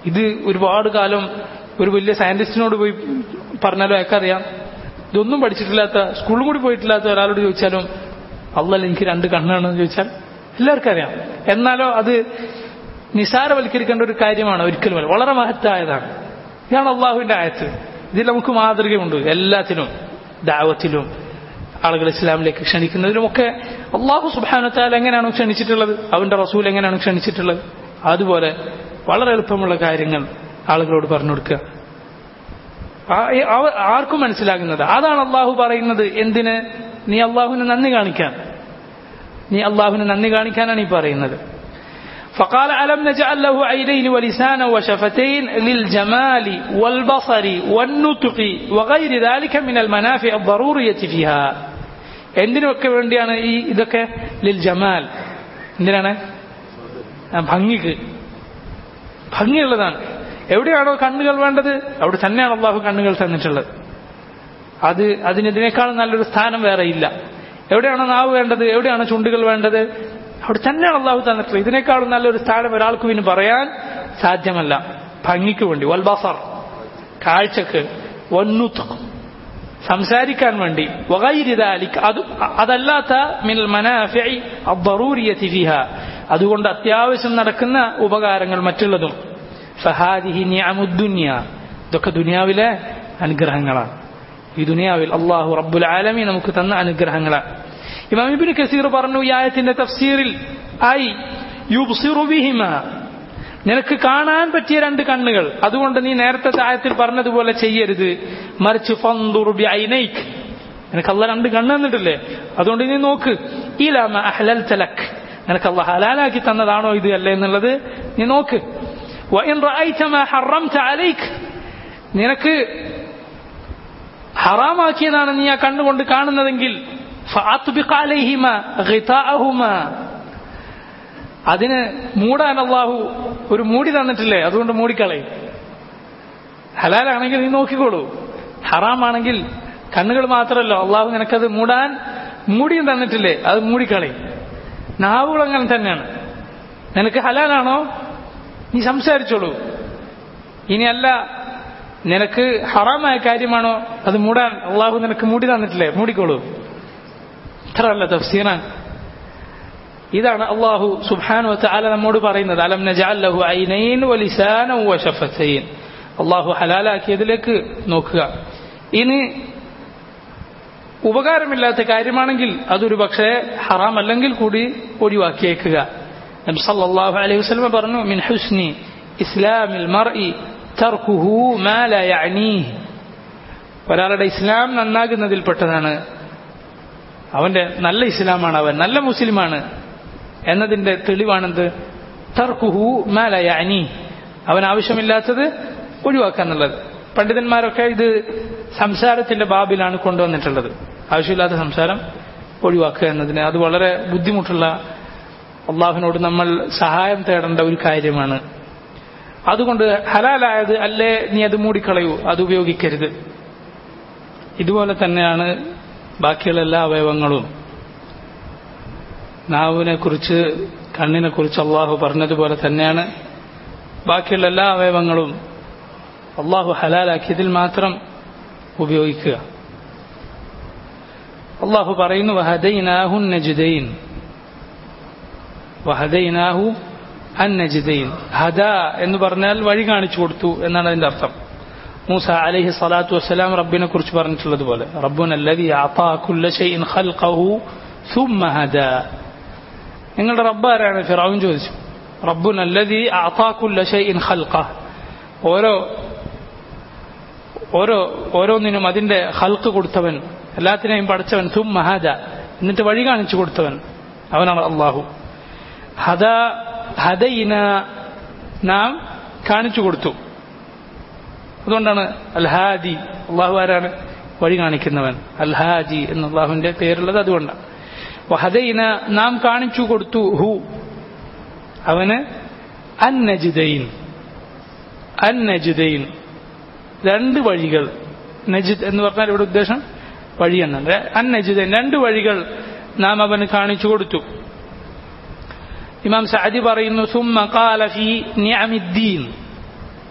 ഇത് ഒരുപാട് കാലം ഒരു വലിയ സയന്റിസ്റ്റിനോട് പോയി പറഞ്ഞാലും അയാൾക്കറിയാം ഇതൊന്നും പഠിച്ചിട്ടില്ലാത്ത സ്കൂളിൽ കൂടി പോയിട്ടില്ലാത്ത ഒരാളോട് ചോദിച്ചാലും അള്ളല്ല എനിക്ക് രണ്ട് കണ്ണാണെന്ന് ചോദിച്ചാൽ എല്ലാവർക്കും അറിയാം എന്നാലോ അത് നിസാരവൽക്കരിക്കേണ്ട ഒരു കാര്യമാണ് ഒരിക്കലും വളരെ മഹത്തായതാണ് ഇതാണ് അള്ളാഹുവിന്റെ ആയത്ത് ഇതിൽ നമുക്ക് മാതൃകയുണ്ട് എല്ലാത്തിനും ദാവത്തിലും ആളുകൾ ഇസ്ലാമിലേക്ക് ക്ഷണിക്കുന്നതിലുമൊക്കെ അള്ളാഹു സുബാനത്താൽ എങ്ങനെയാണ് ക്ഷണിച്ചിട്ടുള്ളത് അവന്റെ റസൂൽ എങ്ങനെയാണ് ക്ഷണിച്ചിട്ടുള്ളത് അതുപോലെ വളരെ എളുപ്പമുള്ള കാര്യങ്ങൾ ആളുകളോട് പറഞ്ഞു കൊടുക്കുക ആർക്കും മനസ്സിലാകുന്നത് അതാണ് അള്ളാഹു പറയുന്നത് എന്തിന് നീ അള്ളാഹുവിന് നന്ദി കാണിക്കാൻ നീ അള്ളാഹുവിന് നന്ദി കാണിക്കാനാണ് ഈ പറയുന്നത് فقال ألم نجعل له عينين ولسانا وشفتين للجمال والبصر والنطق وغير ذلك من المنافع الضرورية فيها എന്തിനൊക്കെ വേണ്ടിയാണ് ഈ ഇതൊക്കെ ലിൽ ജമാൽ എന്തിനാണ് ഭംഗിക്ക് ഭംഗിയുള്ളതാണ് എവിടെയാണോ കണ്ണുകൾ വേണ്ടത് അവിടെ തന്നെയാണ് അള്ളാഹു കണ്ണുകൾ തന്നിട്ടുള്ളത് അത് അതിനിതിനേക്കാളും നല്ലൊരു സ്ഥാനം വേറെ ഇല്ല എവിടെയാണോ നാവ് വേണ്ടത് എവിടെയാണോ ചുണ്ടുകൾ വേണ്ടത് അവിടെ തന്നെയാണ് അള്ളാഹു തന്നിട്ടുള്ളത് ഇതിനേക്കാളും നല്ലൊരു സ്ഥാനം ഒരാൾക്കും ഇനി പറയാൻ സാധ്യമല്ല ഭംഗിക്ക് വേണ്ടി വൽബസർ കാഴ്ചക്ക് വന്നുത്ത് സംസാരിക്കാൻ വേണ്ടി വകൈരിതാലിക്ക് അത് അതല്ലാത്ത മിനൽ മനാഫിഇ അദ്ദറൂരിയതി ഫിഹ അതുകൊണ്ട് അത്യാവശ്യം നടക്കുന്ന ഉപകാരങ്ങൾ മറ്റുള്ളതും ഫഹാദിഹി നിഅമുദ്ദുനിയ ഇതൊക്കെ ദുനിയാവിലെ അനുഗ്രഹങ്ങളാണ് ഈ ദുനിയാവിൽ അള്ളാഹു റബ്ബുൽ ആലമി നമുക്ക് തന്ന അനുഗ്രഹങ്ങളാണ് ഇമാം ഇബ്നു കസീർ പറഞ്ഞു ഈ ആയത്തിന്റെ തഫ്സീറിൽ ആയി യുബ്സിറു ബിഹിമ നിനക്ക് കാണാൻ പറ്റിയ രണ്ട് കണ്ണുകൾ അതുകൊണ്ട് നീ നേരത്തെ ആയത്തിൽ പറഞ്ഞതുപോലെ ചെയ്യരുത് മറിച്ച് ഫന്ദുർ ബിഐനൈക് നിനക്ക് അല്ല രണ്ട് കണ്ണ് തന്നിട്ടില്ലേ അതുകൊണ്ട് നീ നോക്ക് ഇലാമ അഹ്ലൽ തലക് നിനക്ക് അല്ല ഹലാലാക്കി തന്നതാണോ ഇത് അല്ലേ എന്നുള്ളത് നീ നോക്ക് വഇൻ റഅയ്ത മാ ഹറംത അലൈക് നിനക്ക് ഹറാമാക്കിയതാണ് നീ ആ കണ്ണുകൊണ്ട് കാണുന്നതെങ്കിൽ ഫഅത്ബിഖ് അലൈഹിമ ഗിതാഅഹുമ അതിന് മൂടാൻ അള്ളാഹു ഒരു മൂടി തന്നിട്ടില്ലേ അതുകൊണ്ട് മൂടിക്കളയും ഹലാലാണെങ്കിൽ നീ നോക്കിക്കോളൂ ഹറാമാണെങ്കിൽ കണ്ണുകൾ മാത്രമല്ല അള്ളാഹു നിനക്കത് മൂടാൻ മൂടിയും തന്നിട്ടില്ലേ അത് മൂടിക്കളയും നാവുകൾ അങ്ങനെ തന്നെയാണ് നിനക്ക് ഹലാലാണോ നീ സംസാരിച്ചോളൂ ഇനിയല്ല നിനക്ക് ഹറാമായ കാര്യമാണോ അത് മൂടാൻ അള്ളാഹു നിനക്ക് മൂടി തന്നിട്ടില്ലേ മൂടിക്കോളൂ ഇത്ര അല്ല തഫ്സീറാണ് ഇതാണ് അള്ളാഹു സുബ്ഹാനു വതആല നമ്മോട് പറയുന്നത് അലം നജഅൽ ലഹു ഐനൈൻ വലിസാന വശഫതൈൻ അള്ളാഹു ഹലാലാക്കിയതിലേക്ക് നോക്കുക ഇനി ഉപകാരമില്ലാത്ത കാര്യമാണെങ്കിൽ അതൊരു പക്ഷേ ഹറാം അല്ലെങ്കിൽ കൂടി ഒഴിവാക്കിയേക്കുക നബി സല്ലല്ലാഹു അലൈഹി വസല്ലം പറഞ്ഞു മിൻ ഹുസ്നി ഇസ്ലാമിൽ മർഇ തർക്കുഹു മാ ലാ യഅനീഹ് ഒരാളുടെ ഇസ്ലാം നന്നാകുന്നതിൽപ്പെട്ടതാണ് അവന്റെ നല്ല ഇസ്ലാമാണ് അവൻ നല്ല മുസ്ലിമാണ് എന്നതിന്റെ തെളിവാണെന്ത് തർക്കുഹു മാലയ അനി അവൻ ആവശ്യമില്ലാത്തത് ഒഴിവാക്കാന്നുള്ളത് പണ്ഡിതന്മാരൊക്കെ ഇത് സംസാരത്തിന്റെ ബാബിലാണ് കൊണ്ടുവന്നിട്ടുള്ളത് ആവശ്യമില്ലാത്ത സംസാരം ഒഴിവാക്കുക എന്നതിന് അത് വളരെ ബുദ്ധിമുട്ടുള്ള അള്ളാഹുവിനോട് നമ്മൾ സഹായം തേടേണ്ട ഒരു കാര്യമാണ് അതുകൊണ്ട് ഹലാലായത് അല്ലേ നീ അത് മൂടിക്കളയൂ അത് ഉപയോഗിക്കരുത് ഇതുപോലെ തന്നെയാണ് ബാക്കിയുള്ള എല്ലാ അവയവങ്ങളും നാവിനെ കുറിച്ച് കണ്ണിനെ കുറിച്ച് അള്ളാഹു പറഞ്ഞതുപോലെ തന്നെയാണ് ബാക്കിയുള്ള എല്ലാ അവയവങ്ങളും അള്ളാഹു ഹലാലാക്കിയതിൽ മാത്രം ഉപയോഗിക്കുക അള്ളാഹു പറയുന്നു വഹദൈനാഹു നജിദൈൻ വഹദൈനാഹു അൻ നജിദൈൻ ഹദ എന്ന് പറഞ്ഞാൽ വഴി കാണിച്ചു കൊടുത്തു എന്നാണ് അതിന്റെ അർത്ഥം മൂസ അലൈഹി സ്വലാത്തു വസ്സലാം റബ്ബിനെ കുറിച്ച് പറഞ്ഞിട്ടുള്ളതുപോലെ റബ്ബുൻ അല്ലദി അതാ കുല്ല ഷൈഇൻ ഖൽഖഹു ثم ഹദാ നിങ്ങളുടെ റബ്ബ് ആരാണ് ഫിറൗൻ ചോദിച്ചു റബ്ബുൻ അല്ലദി അതാ കുല്ല ഷൈഇൻ ഖൽഖഹ ഓരോ ഓരോ ഓരോന്നിനും അതിന്റെ ഹൽക്ക് കൊടുത്തവൻ എല്ലാത്തിനെയും പഠിച്ചവൻ സും ഹദ എന്നിട്ട് വഴി കാണിച്ചു കൊടുത്തവൻ അവനാണ് അള്ളാഹു ഹദ ഹദയിന നാം കാണിച്ചു കൊടുത്തു അതുകൊണ്ടാണ് അൽഹാദി അള്ളാഹു ആരാണ് വഴി കാണിക്കുന്നവൻ അൽഹാജി എന്ന അള്ളാഹുവിന്റെ പേരുള്ളത് അതുകൊണ്ടാണ് വഹദൈന നാം കാണിച്ചു കൊടുത്തു ഹു അവന് അന്നജിദൈൻ അന്നജിദൈൻ രണ്ട് വഴികൾ നജിദ് എന്ന് പറഞ്ഞാൽ ഇവിടെ ഉദ്ദേശം വഴി എന്നാണ് അന്നജിദൈൻ രണ്ട് വഴികൾ നാം അവന് കാണിച്ചു കൊടുത്തു ഇമാം സഅദി പറയുന്നു സുമ്മ ഖാല ഫീ നിഅമിദ്ദീൻ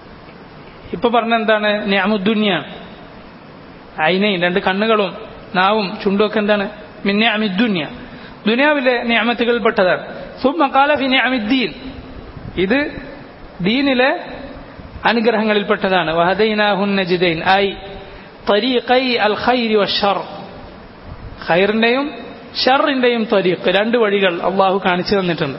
ഇപ്പൊ പറഞ്ഞ എന്താണ് ഞാമുദ്ദുന്യ അയിനയും രണ്ട് കണ്ണുകളും നാവും ചുണ്ടും ഒക്കെ എന്താണ് മിന്നെ അമിദ്ദുന്യ ദുനിയാവിലെ നിയമത്തുകൾ പെട്ടതാണ് സുമ്മ കാലഫി നിഅമിദ്ദീൻ ഇത് ദീനിലെ അനുഗ്രഹങ്ങളിൽപ്പെട്ടതാണ് വഹദൈനാഹുൻ നജിദൈൻ ഐ തരീഖൈ അൽ ഖൈരി വശർ ഖൈറിന്റെയും ഷറിന്റെയും തരീഖ് രണ്ട് വഴികൾ അള്ളാഹു കാണിച്ചു തന്നിട്ടുണ്ട്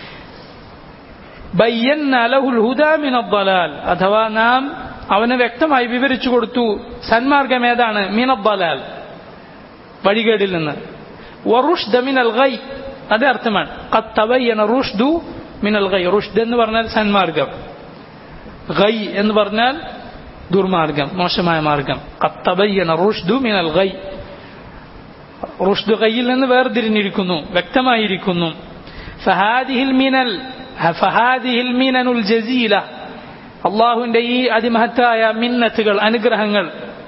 ബയ്യന്ന ലഹുൽ ഹുദാ മിന ദലാൽ അഥവാ നാം അവന് വ്യക്തമായി വിവരിച്ചു കൊടുത്തു സന്മാർഗം ഏതാണ് മിന ദലാൽ വഴികേടിൽ നിന്ന് വറുഷ്ദ മിനൽ ഗൈ അതേ അർത്ഥമാണ് ഖദ് തബയ്യന റുഷ്ദു മിനൽ ഗൈ റുഷ്ദ് എന്ന് പറഞ്ഞാൽ സന്മാർഗം ഗൈ എന്ന് പറഞ്ഞാൽ ദുർമാർഗം മോശമായ മാർഗം ഖദ് തബയ്യന റുഷ്ദു മിനൽ ഗൈ റുഷ്ദ് ഗൈയിൽ നിന്ന് വേർതിരിഞ്ഞിരിക്കുന്നു വ്യക്തമായിരിക്കുന്നു ഫഹാദിഹിൽ മിനൽ ഫഹാദിഹിൽ മിനനുൽ ജസീല അള്ളാഹുവിന്റെ ഈ അതിമഹത്തായ മിന്നത്തുകൾ അനുഗ്രഹങ്ങൾ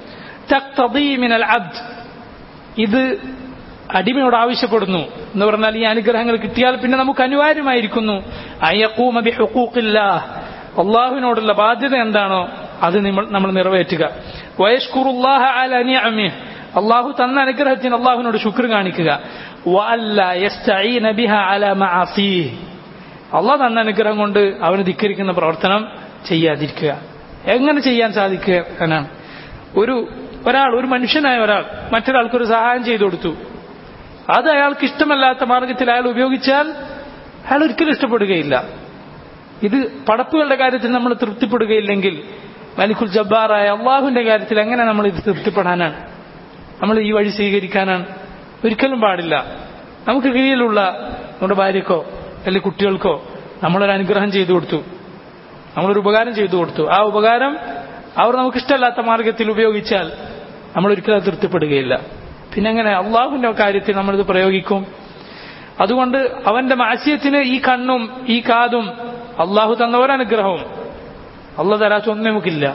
തഖ്തദീ മിനൽ അബ്ദ് ഇത് അടിമയോട് ആവശ്യപ്പെടുന്നു എന്ന് പറഞ്ഞാൽ ഈ അനുഗ്രഹങ്ങൾ കിട്ടിയാൽ പിന്നെ നമുക്ക് അനിവാര്യമായിരിക്കുന്നു അയ്യക്കൂമ ബി ഹുക്കൂക്കില്ലാഹ് അള്ളാഹുവിനോടുള്ള ബാധ്യത എന്താണോ അത് നമ്മൾ നമ്മൾ നിറവേറ്റുക വയഷ്കുറുല്ലാഹ അല നിഅമിഹ് അള്ളാഹു തന്ന അനുഗ്രഹത്തിന് അള്ളാഹുവിനോട് ശുക്ർ കാണിക്കുക വഅല്ല യസ്തഈന ബിഹ അല മഅസീഹ് അള്ളാഹ് തന്ന അനുഗ്രഹം കൊണ്ട് അവന് ധിക്കരിക്കുന്ന പ്രവർത്തനം ചെയ്യാതിരിക്കുക എങ്ങനെ ചെയ്യാൻ സാധിക്കുക എന്നാണ് ഒരു ഒരാൾ ഒരു മനുഷ്യനായ ഒരാൾ മറ്റൊരാൾക്കൊരു സഹായം ചെയ്തു കൊടുത്തു അത് അയാൾക്ക് ഇഷ്ടമല്ലാത്ത മാർഗത്തിൽ അയാൾ ഉപയോഗിച്ചാൽ അയാൾ ഒരിക്കലും ഇഷ്ടപ്പെടുകയില്ല ഇത് പടപ്പുകളുടെ കാര്യത്തിൽ നമ്മൾ തൃപ്തിപ്പെടുകയില്ലെങ്കിൽ മലിക്കുൽ ജബ്ബാറായ അള്ളാഹുവിന്റെ കാര്യത്തിൽ എങ്ങനെ നമ്മൾ ഇത് തൃപ്തിപ്പെടാനാണ് നമ്മൾ ഈ വഴി സ്വീകരിക്കാനാണ് ഒരിക്കലും പാടില്ല നമുക്ക് കീഴിലുള്ള നമ്മുടെ ഭാര്യക്കോ അല്ലെങ്കിൽ കുട്ടികൾക്കോ നമ്മളൊരു അനുഗ്രഹം ചെയ്തു കൊടുത്തു നമ്മളൊരു ഉപകാരം ചെയ്തു കൊടുത്തു ആ ഉപകാരം അവർ നമുക്ക് ഇഷ്ടമല്ലാത്ത മാർഗത്തിൽ ഉപയോഗിച്ചാൽ നമ്മൾ ഒരിക്കലും അത് തൃപ്തിപ്പെടുകയില്ല പിന്നെ എങ്ങനെ അള്ളാഹുവിന്റെ കാര്യത്തിൽ നമ്മളിത് പ്രയോഗിക്കും അതുകൊണ്ട് അവന്റെ മാസ്യത്തിന് ഈ കണ്ണും ഈ കാതും അള്ളാഹു തന്ന ഒരനുഗ്രഹവും അള്ളാഹ് തരാത്ത ഒന്നും നമുക്കില്ല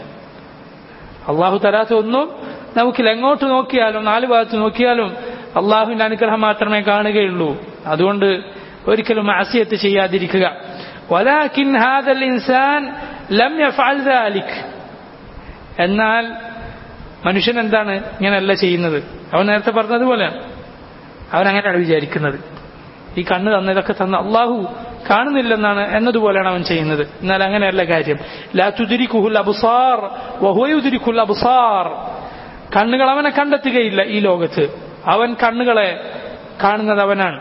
അള്ളാഹു തരാത്ത ഒന്നും നമുക്കില്ല എങ്ങോട്ട് നോക്കിയാലും നാല് ഭാഗത്ത് നോക്കിയാലും അള്ളാഹുവിന്റെ അനുഗ്രഹം മാത്രമേ കാണുകയുള്ളൂ അതുകൊണ്ട് ഒരിക്കലും മാസ്യത്ത് ചെയ്യാതിരിക്കുക ولكن هذا الإنسان لم يفعل ذلك എന്നാൽ മനുഷ്യൻ എന്താണ് ഇങ്ങനെയല്ല ചെയ്യുന്നത് അവൻ നേരത്തെ പറഞ്ഞതുപോലെ അവൻ അങ്ങനെയാണ് വിചാരിക്കുന്നത് ഈ കണ്ണ് തന്നതൊക്കെ തന്ന അള്ളാഹു കാണുന്നില്ലെന്നാണ് എന്നതുപോലെയാണ് അവൻ ചെയ്യുന്നത് എന്നാൽ അങ്ങനെയല്ല കാര്യം ലാ തുതിരിക്കുഹുൽ അബുസാർ വഹുയുതിരിക്കുൽ അബുസാർ കണ്ണുകൾ അവനെ കണ്ടെത്തുകയില്ല ഈ ലോകത്ത് അവൻ കണ്ണുകളെ കാണുന്നത് അവനാണ്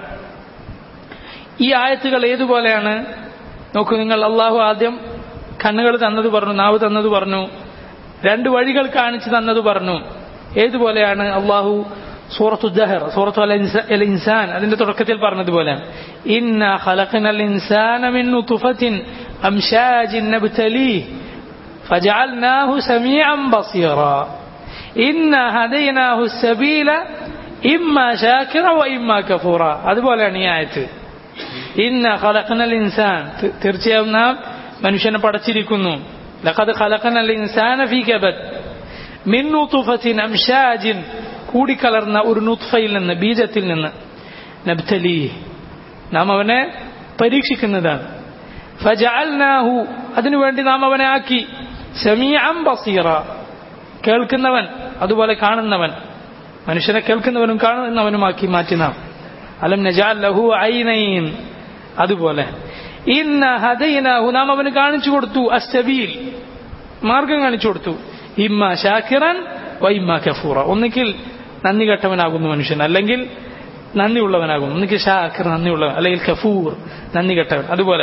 ഈ ആയത്തുകൾ ഏതുപോലെയാണ് നോക്കൂ നിങ്ങൾ അള്ളാഹു ആദ്യം കണ്ണുകൾ തന്നത് പറഞ്ഞു നാവ് തന്നത് പറഞ്ഞു രണ്ട് വഴികൾ കാണിച്ചു തന്നത് പറഞ്ഞു ഏതുപോലെയാണ് അള്ളാഹു സൂറത്തു ദഹർ സൂറത്തു അൽ ഇൻസാൻ അതിന്റെ തുടക്കത്തിൽ പറഞ്ഞതുപോലെ ഇന്ന ഖലഖനൽ ഇൻസാന മിൻ നുത്ഫത്തിൻ അംശാജിൻ നബ്തലീഹ് فجعلناه سميعا بصيرا إنا هديناه السبيل إما شاكرا وإما كفورا അതുപോലെയാണ് ഈ ആയത്ത് ഇന്ന ഖലഖനൽ ഇൻസാൻ തീർച്ചയായും നാം മനുഷ്യനെ പടച്ചിരിക്കുന്നു ലഖദ് ഖലഖനൽ ഇൻസാന ഫീ കബദ് മിൻ നുത്ഫത്തിൻ അംശാജിൻ കൂടിക്കലർന്ന ഒരു നുത്ഫയിൽ നിന്ന് ബീജത്തിൽ നിന്ന് നബ്തലി നാം അവനെ പരീക്ഷിക്കുന്നതാണ് ഫജഅൽനാഹു അതിനുവേണ്ടി നാം അവനെ ആക്കി സമീഅൻ ബസീറ കേൾക്കുന്നവൻ അതുപോലെ കാണുന്നവൻ മനുഷ്യനെ കേൾക്കുന്നവനും കാണുന്നവനുമാക്കി മാറ്റി നാം അലം നജാൽ ലഹു ഐനൈൻ അതുപോലെ ഇന്ന ഹദൈനാഹു നാം അവന് കാണിച്ചു കൊടുത്തു അസ്തബീൽ മാർഗം കാണിച്ചു കൊടുത്തു ഇമ്മ ഷാക്കിറൻ വൈമ്മ കഫൂറ ഒന്നിക്കിൽ നന്ദി കെട്ടവനാകുന്നു മനുഷ്യൻ അല്ലെങ്കിൽ നന്ദിയുള്ളവനാകുന്നു ഒന്നിക്കിൽ ഷാക്കിർ നന്ദിയുള്ളവൻ അല്ലെങ്കിൽ കഫൂർ നന്ദി കെട്ടവൻ അതുപോലെ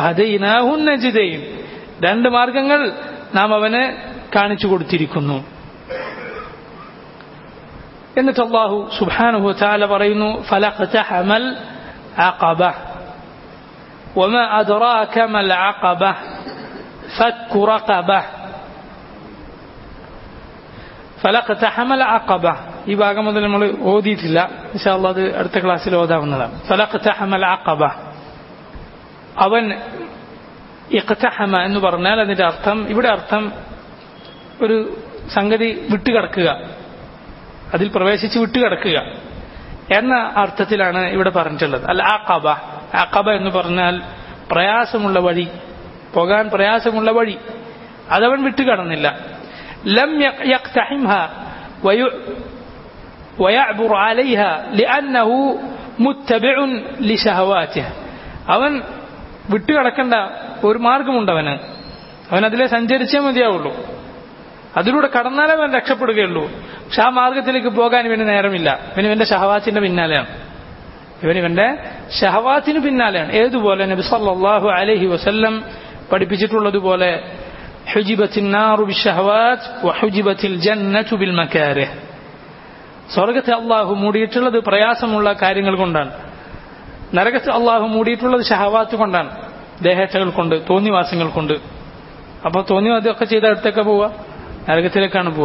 നജിദൈൻ രണ്ട് മാർഗങ്ങൾ നാം അവന് കാണിച്ചു കൊടുത്തിരിക്കുന്നു എന്നിട്ട് അള്ളാഹു സുബാനുഹു താല പറയുന്നു ഫലഖ്തഹമൽ അഖബ وما أدراك ما العقبة فك رقبة فلقتحم العقبة ഈ ഭാഗം മുതൽ നമ്മൾ ഓതിയിട്ടില്ല ഇൻഷാല്ല അത് അടുത്ത ക്ലാസ്സിൽ ഓതാവുന്നതാണ് ഫലഖ്തഹമൽ അഖബ അവൻ ഇഖ്തഹമ എന്ന് പറഞ്ഞാൽ അതിന്റെ അർത്ഥം ഇവിടെ അർത്ഥം ഒരു സംഗതി വിട്ടുകിടക്കുക അതിൽ പ്രവേശിച്ച് വിട്ടുകിടക്കുക എന്ന അർത്ഥത്തിലാണ് ഇവിടെ പറഞ്ഞിട്ടുള്ളത് അല്ല ആക്കബ ആക്കബ എന്ന് പറഞ്ഞാൽ പ്രയാസമുള്ള വഴി പോകാൻ പ്രയാസമുള്ള വഴി അതവൻ വിട്ടുകടന്നില്ല ലം യഖ്തഹിംഹ വയു ويعبر عليها لأنه متبع لشهواته അവൻ വിട്ടുകിടക്കേണ്ട ഒരു മാർഗമുണ്ടവന് അവൻ അതിലെ സഞ്ചരിച്ചേ മതിയാവുള്ളൂ അതിലൂടെ കടന്നാലേ അവൻ രക്ഷപ്പെടുകയുള്ളൂ പക്ഷെ ആ മാർഗത്തിലേക്ക് പോകാൻ ഇവന് നേരമില്ല ഇവൻ ഇവന്റെ ഷഹവാത്തിന്റെ പിന്നാലെയാണ് ഇവൻ ഇവന്റെ ഷഹവാത്തിന് പിന്നാലെയാണ് ഏതുപോലെ നബി സല്ലല്ലാഹു അലൈഹി വസല്ലം പഠിപ്പിച്ചിട്ടുള്ളതുപോലെ ഹുജിബത്തിൻ നാറു ബിഷഹവാത്ത് വഹുജിബത്തിൽ ജന്നതു ബിൽ മകാരിഹ് സ്വർഗത്തെ അള്ളാഹു മൂടിയിട്ടുള്ളത് പ്രയാസമുള്ള കാര്യങ്ങൾ കൊണ്ടാണ് നരകത്തെ അള്ളാഹു മൂടിയിട്ടുള്ളത് ഷഹവാത്ത് കൊണ്ടാണ് ദേഹേച്ഛകൾ കൊണ്ട് തോന്നിവാസങ്ങൾ കൊണ്ട് അപ്പൊ തോന്നിവാദമൊക്കെ ചെയ്ത അടുത്തൊക്കെ പോവുക നരകത്തിലേക്കാണ് പോവുക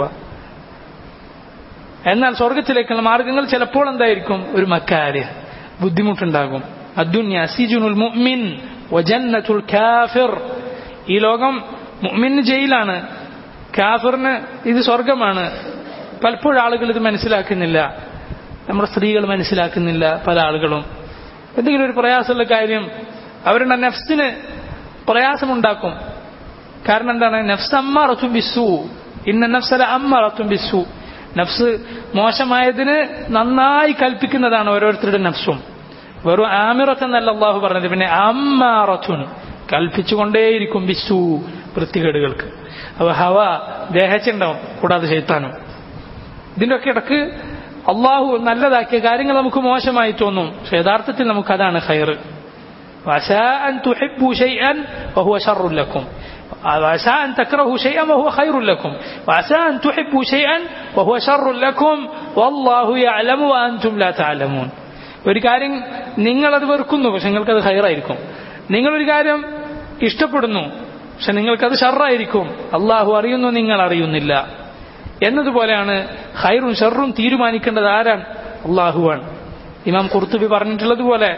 എന്നാൽ സ്വർഗത്തിലേക്കുള്ള മാർഗങ്ങൾ ചിലപ്പോൾ എന്തായിരിക്കും ഒരു മക്കാര് ബുദ്ധിമുട്ടുണ്ടാകും അദ്ദുന്യ സിജുനുൽ മുഅ്മിൻ വജന്നത്തുൽ കാഫിർ ഈ ലോകം മുഅ്മിന് ജയിലാണ് കാഫിറിന് ഇത് സ്വർഗമാണ് പലപ്പോഴും ആളുകൾ ഇത് മനസ്സിലാക്കുന്നില്ല നമ്മുടെ സ്ത്രീകൾ മനസ്സിലാക്കുന്നില്ല പല ആളുകളും എന്തെങ്കിലും ഒരു പ്രയാസമുള്ള കാര്യം അവരുടെ നഫ്സിന് പ്രയാസമുണ്ടാക്കും കാരണം എന്താണ് നഫ്സ് അമ്മാറത്തും ബിസ്സു ഇന്ന നഫ്സല അമ്മാറത്തും ബിസ്സു നഫ്സ് മോശമായതിന് നന്നായി കൽപ്പിക്കുന്നതാണ് ഓരോരുത്തരുടെ നഫ്സും വെറും ആമിറത്ത് എന്നല്ല അള്ളാഹു പറഞ്ഞത് പിന്നെ അമ്മാറത്തുൻ കൽപ്പിച്ചുകൊണ്ടേയിരിക്കും ബിസ്സു വൃത്തികേടുകൾക്ക് അപ്പൊ ഹവ ദേഹച്ചുണ്ടാവും കൂടാതെ ചെയ്ത്താനും ഇതിന്റെ ഒക്കെ ഇടക്ക് അള്ളാഹു നല്ലതാക്കിയ കാര്യങ്ങൾ നമുക്ക് മോശമായി തോന്നും പക്ഷെ യഥാർത്ഥത്തിൽ നമുക്ക് അതാണ് ഖൈർ وعسى أن تحبوا شيئا وهو شر لكم وعسى أن تكرهوا شيئا وهو خير لكم وعسى أن تحبوا شيئا وهو شر لكم والله يعلم وأنتم لا تعلمون ഒരു കാര്യം നിങ്ങളത് വെറുക്കുന്നു പക്ഷെ നിങ്ങൾക്കത് ഹൈറായിരിക്കും നിങ്ങളൊരു കാര്യം ഇഷ്ടപ്പെടുന്നു പക്ഷെ നിങ്ങൾക്കത് ഷർറായിരിക്കും അള്ളാഹു അറിയുന്നു നിങ്ങൾ അറിയുന്നില്ല എന്നതുപോലെയാണ് ഹൈറും ഷെറും തീരുമാനിക്കേണ്ടത് ആരാണ് അള്ളാഹുവാണ് ഇമാം കുർത്തുബി പറഞ്ഞിട്ടുള്ളതുപോലെ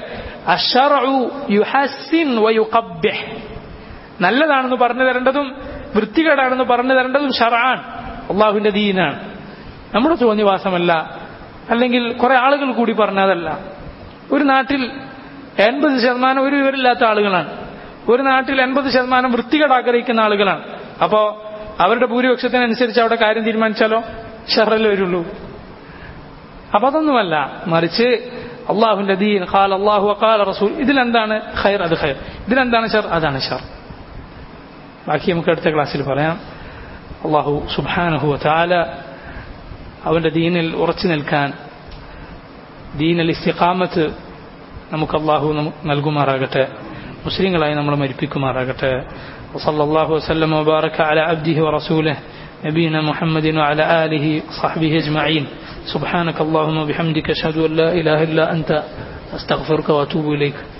നല്ലതാണെന്ന് പറഞ്ഞു തരേണ്ടതും വൃത്തികേടാണെന്ന് പറഞ്ഞു തരേണ്ടതും ഷറാൻ അള്ളാഹുവിന്റെ ദീനാണ് നമ്മുടെ തോന്നിവാസമല്ല അല്ലെങ്കിൽ കുറെ ആളുകൾ കൂടി പറഞ്ഞതല്ല ഒരു നാട്ടിൽ എൺപത് ശതമാനം ഒരു വിവരമില്ലാത്ത ആളുകളാണ് ഒരു നാട്ടിൽ എൺപത് ശതമാനം വൃത്തികേട് ആഗ്രഹിക്കുന്ന ആളുകളാണ് അപ്പോ അവരുടെ ഭൂരിപക്ഷത്തിനനുസരിച്ച് അവിടെ കാര്യം തീരുമാനിച്ചാലോ ഷറല്ലേ വരുള്ളൂ അപ്പൊ അതൊന്നുമല്ല മറിച്ച് അള്ളാഹുന്റെ ദീൻ ഖാൽ അള്ളാഹു ഖാൽ റസൂൽ ഇതിലെന്താണ് ഖൈർ അത് ഖൈർ ഇതിലെന്താണ് ഷർ അതാണ് ഷർ ബാക്കി നമുക്ക് അടുത്ത ക്ലാസ്സിൽ പറയാം അള്ളാഹു സുബാനഹു താല അവന്റെ ദീനിൽ ഉറച്ചു നിൽക്കാൻ ദീനിൽ ഇസ്തിഖാമത്ത് നമുക്ക് അള്ളാഹു നൽകുമാറാകട്ടെ മുസ്ലിങ്ങളായി നമ്മൾ മരിപ്പിക്കുമാറാകട്ടെ وصلى الله وسلم وبارك على عبده ورسوله نبينا محمد وعلى آله وصحبه أجمعين سبحانك اللهم وبحمدك أشهد أن لا إله إلا أنت أستغفرك وأتوب إليك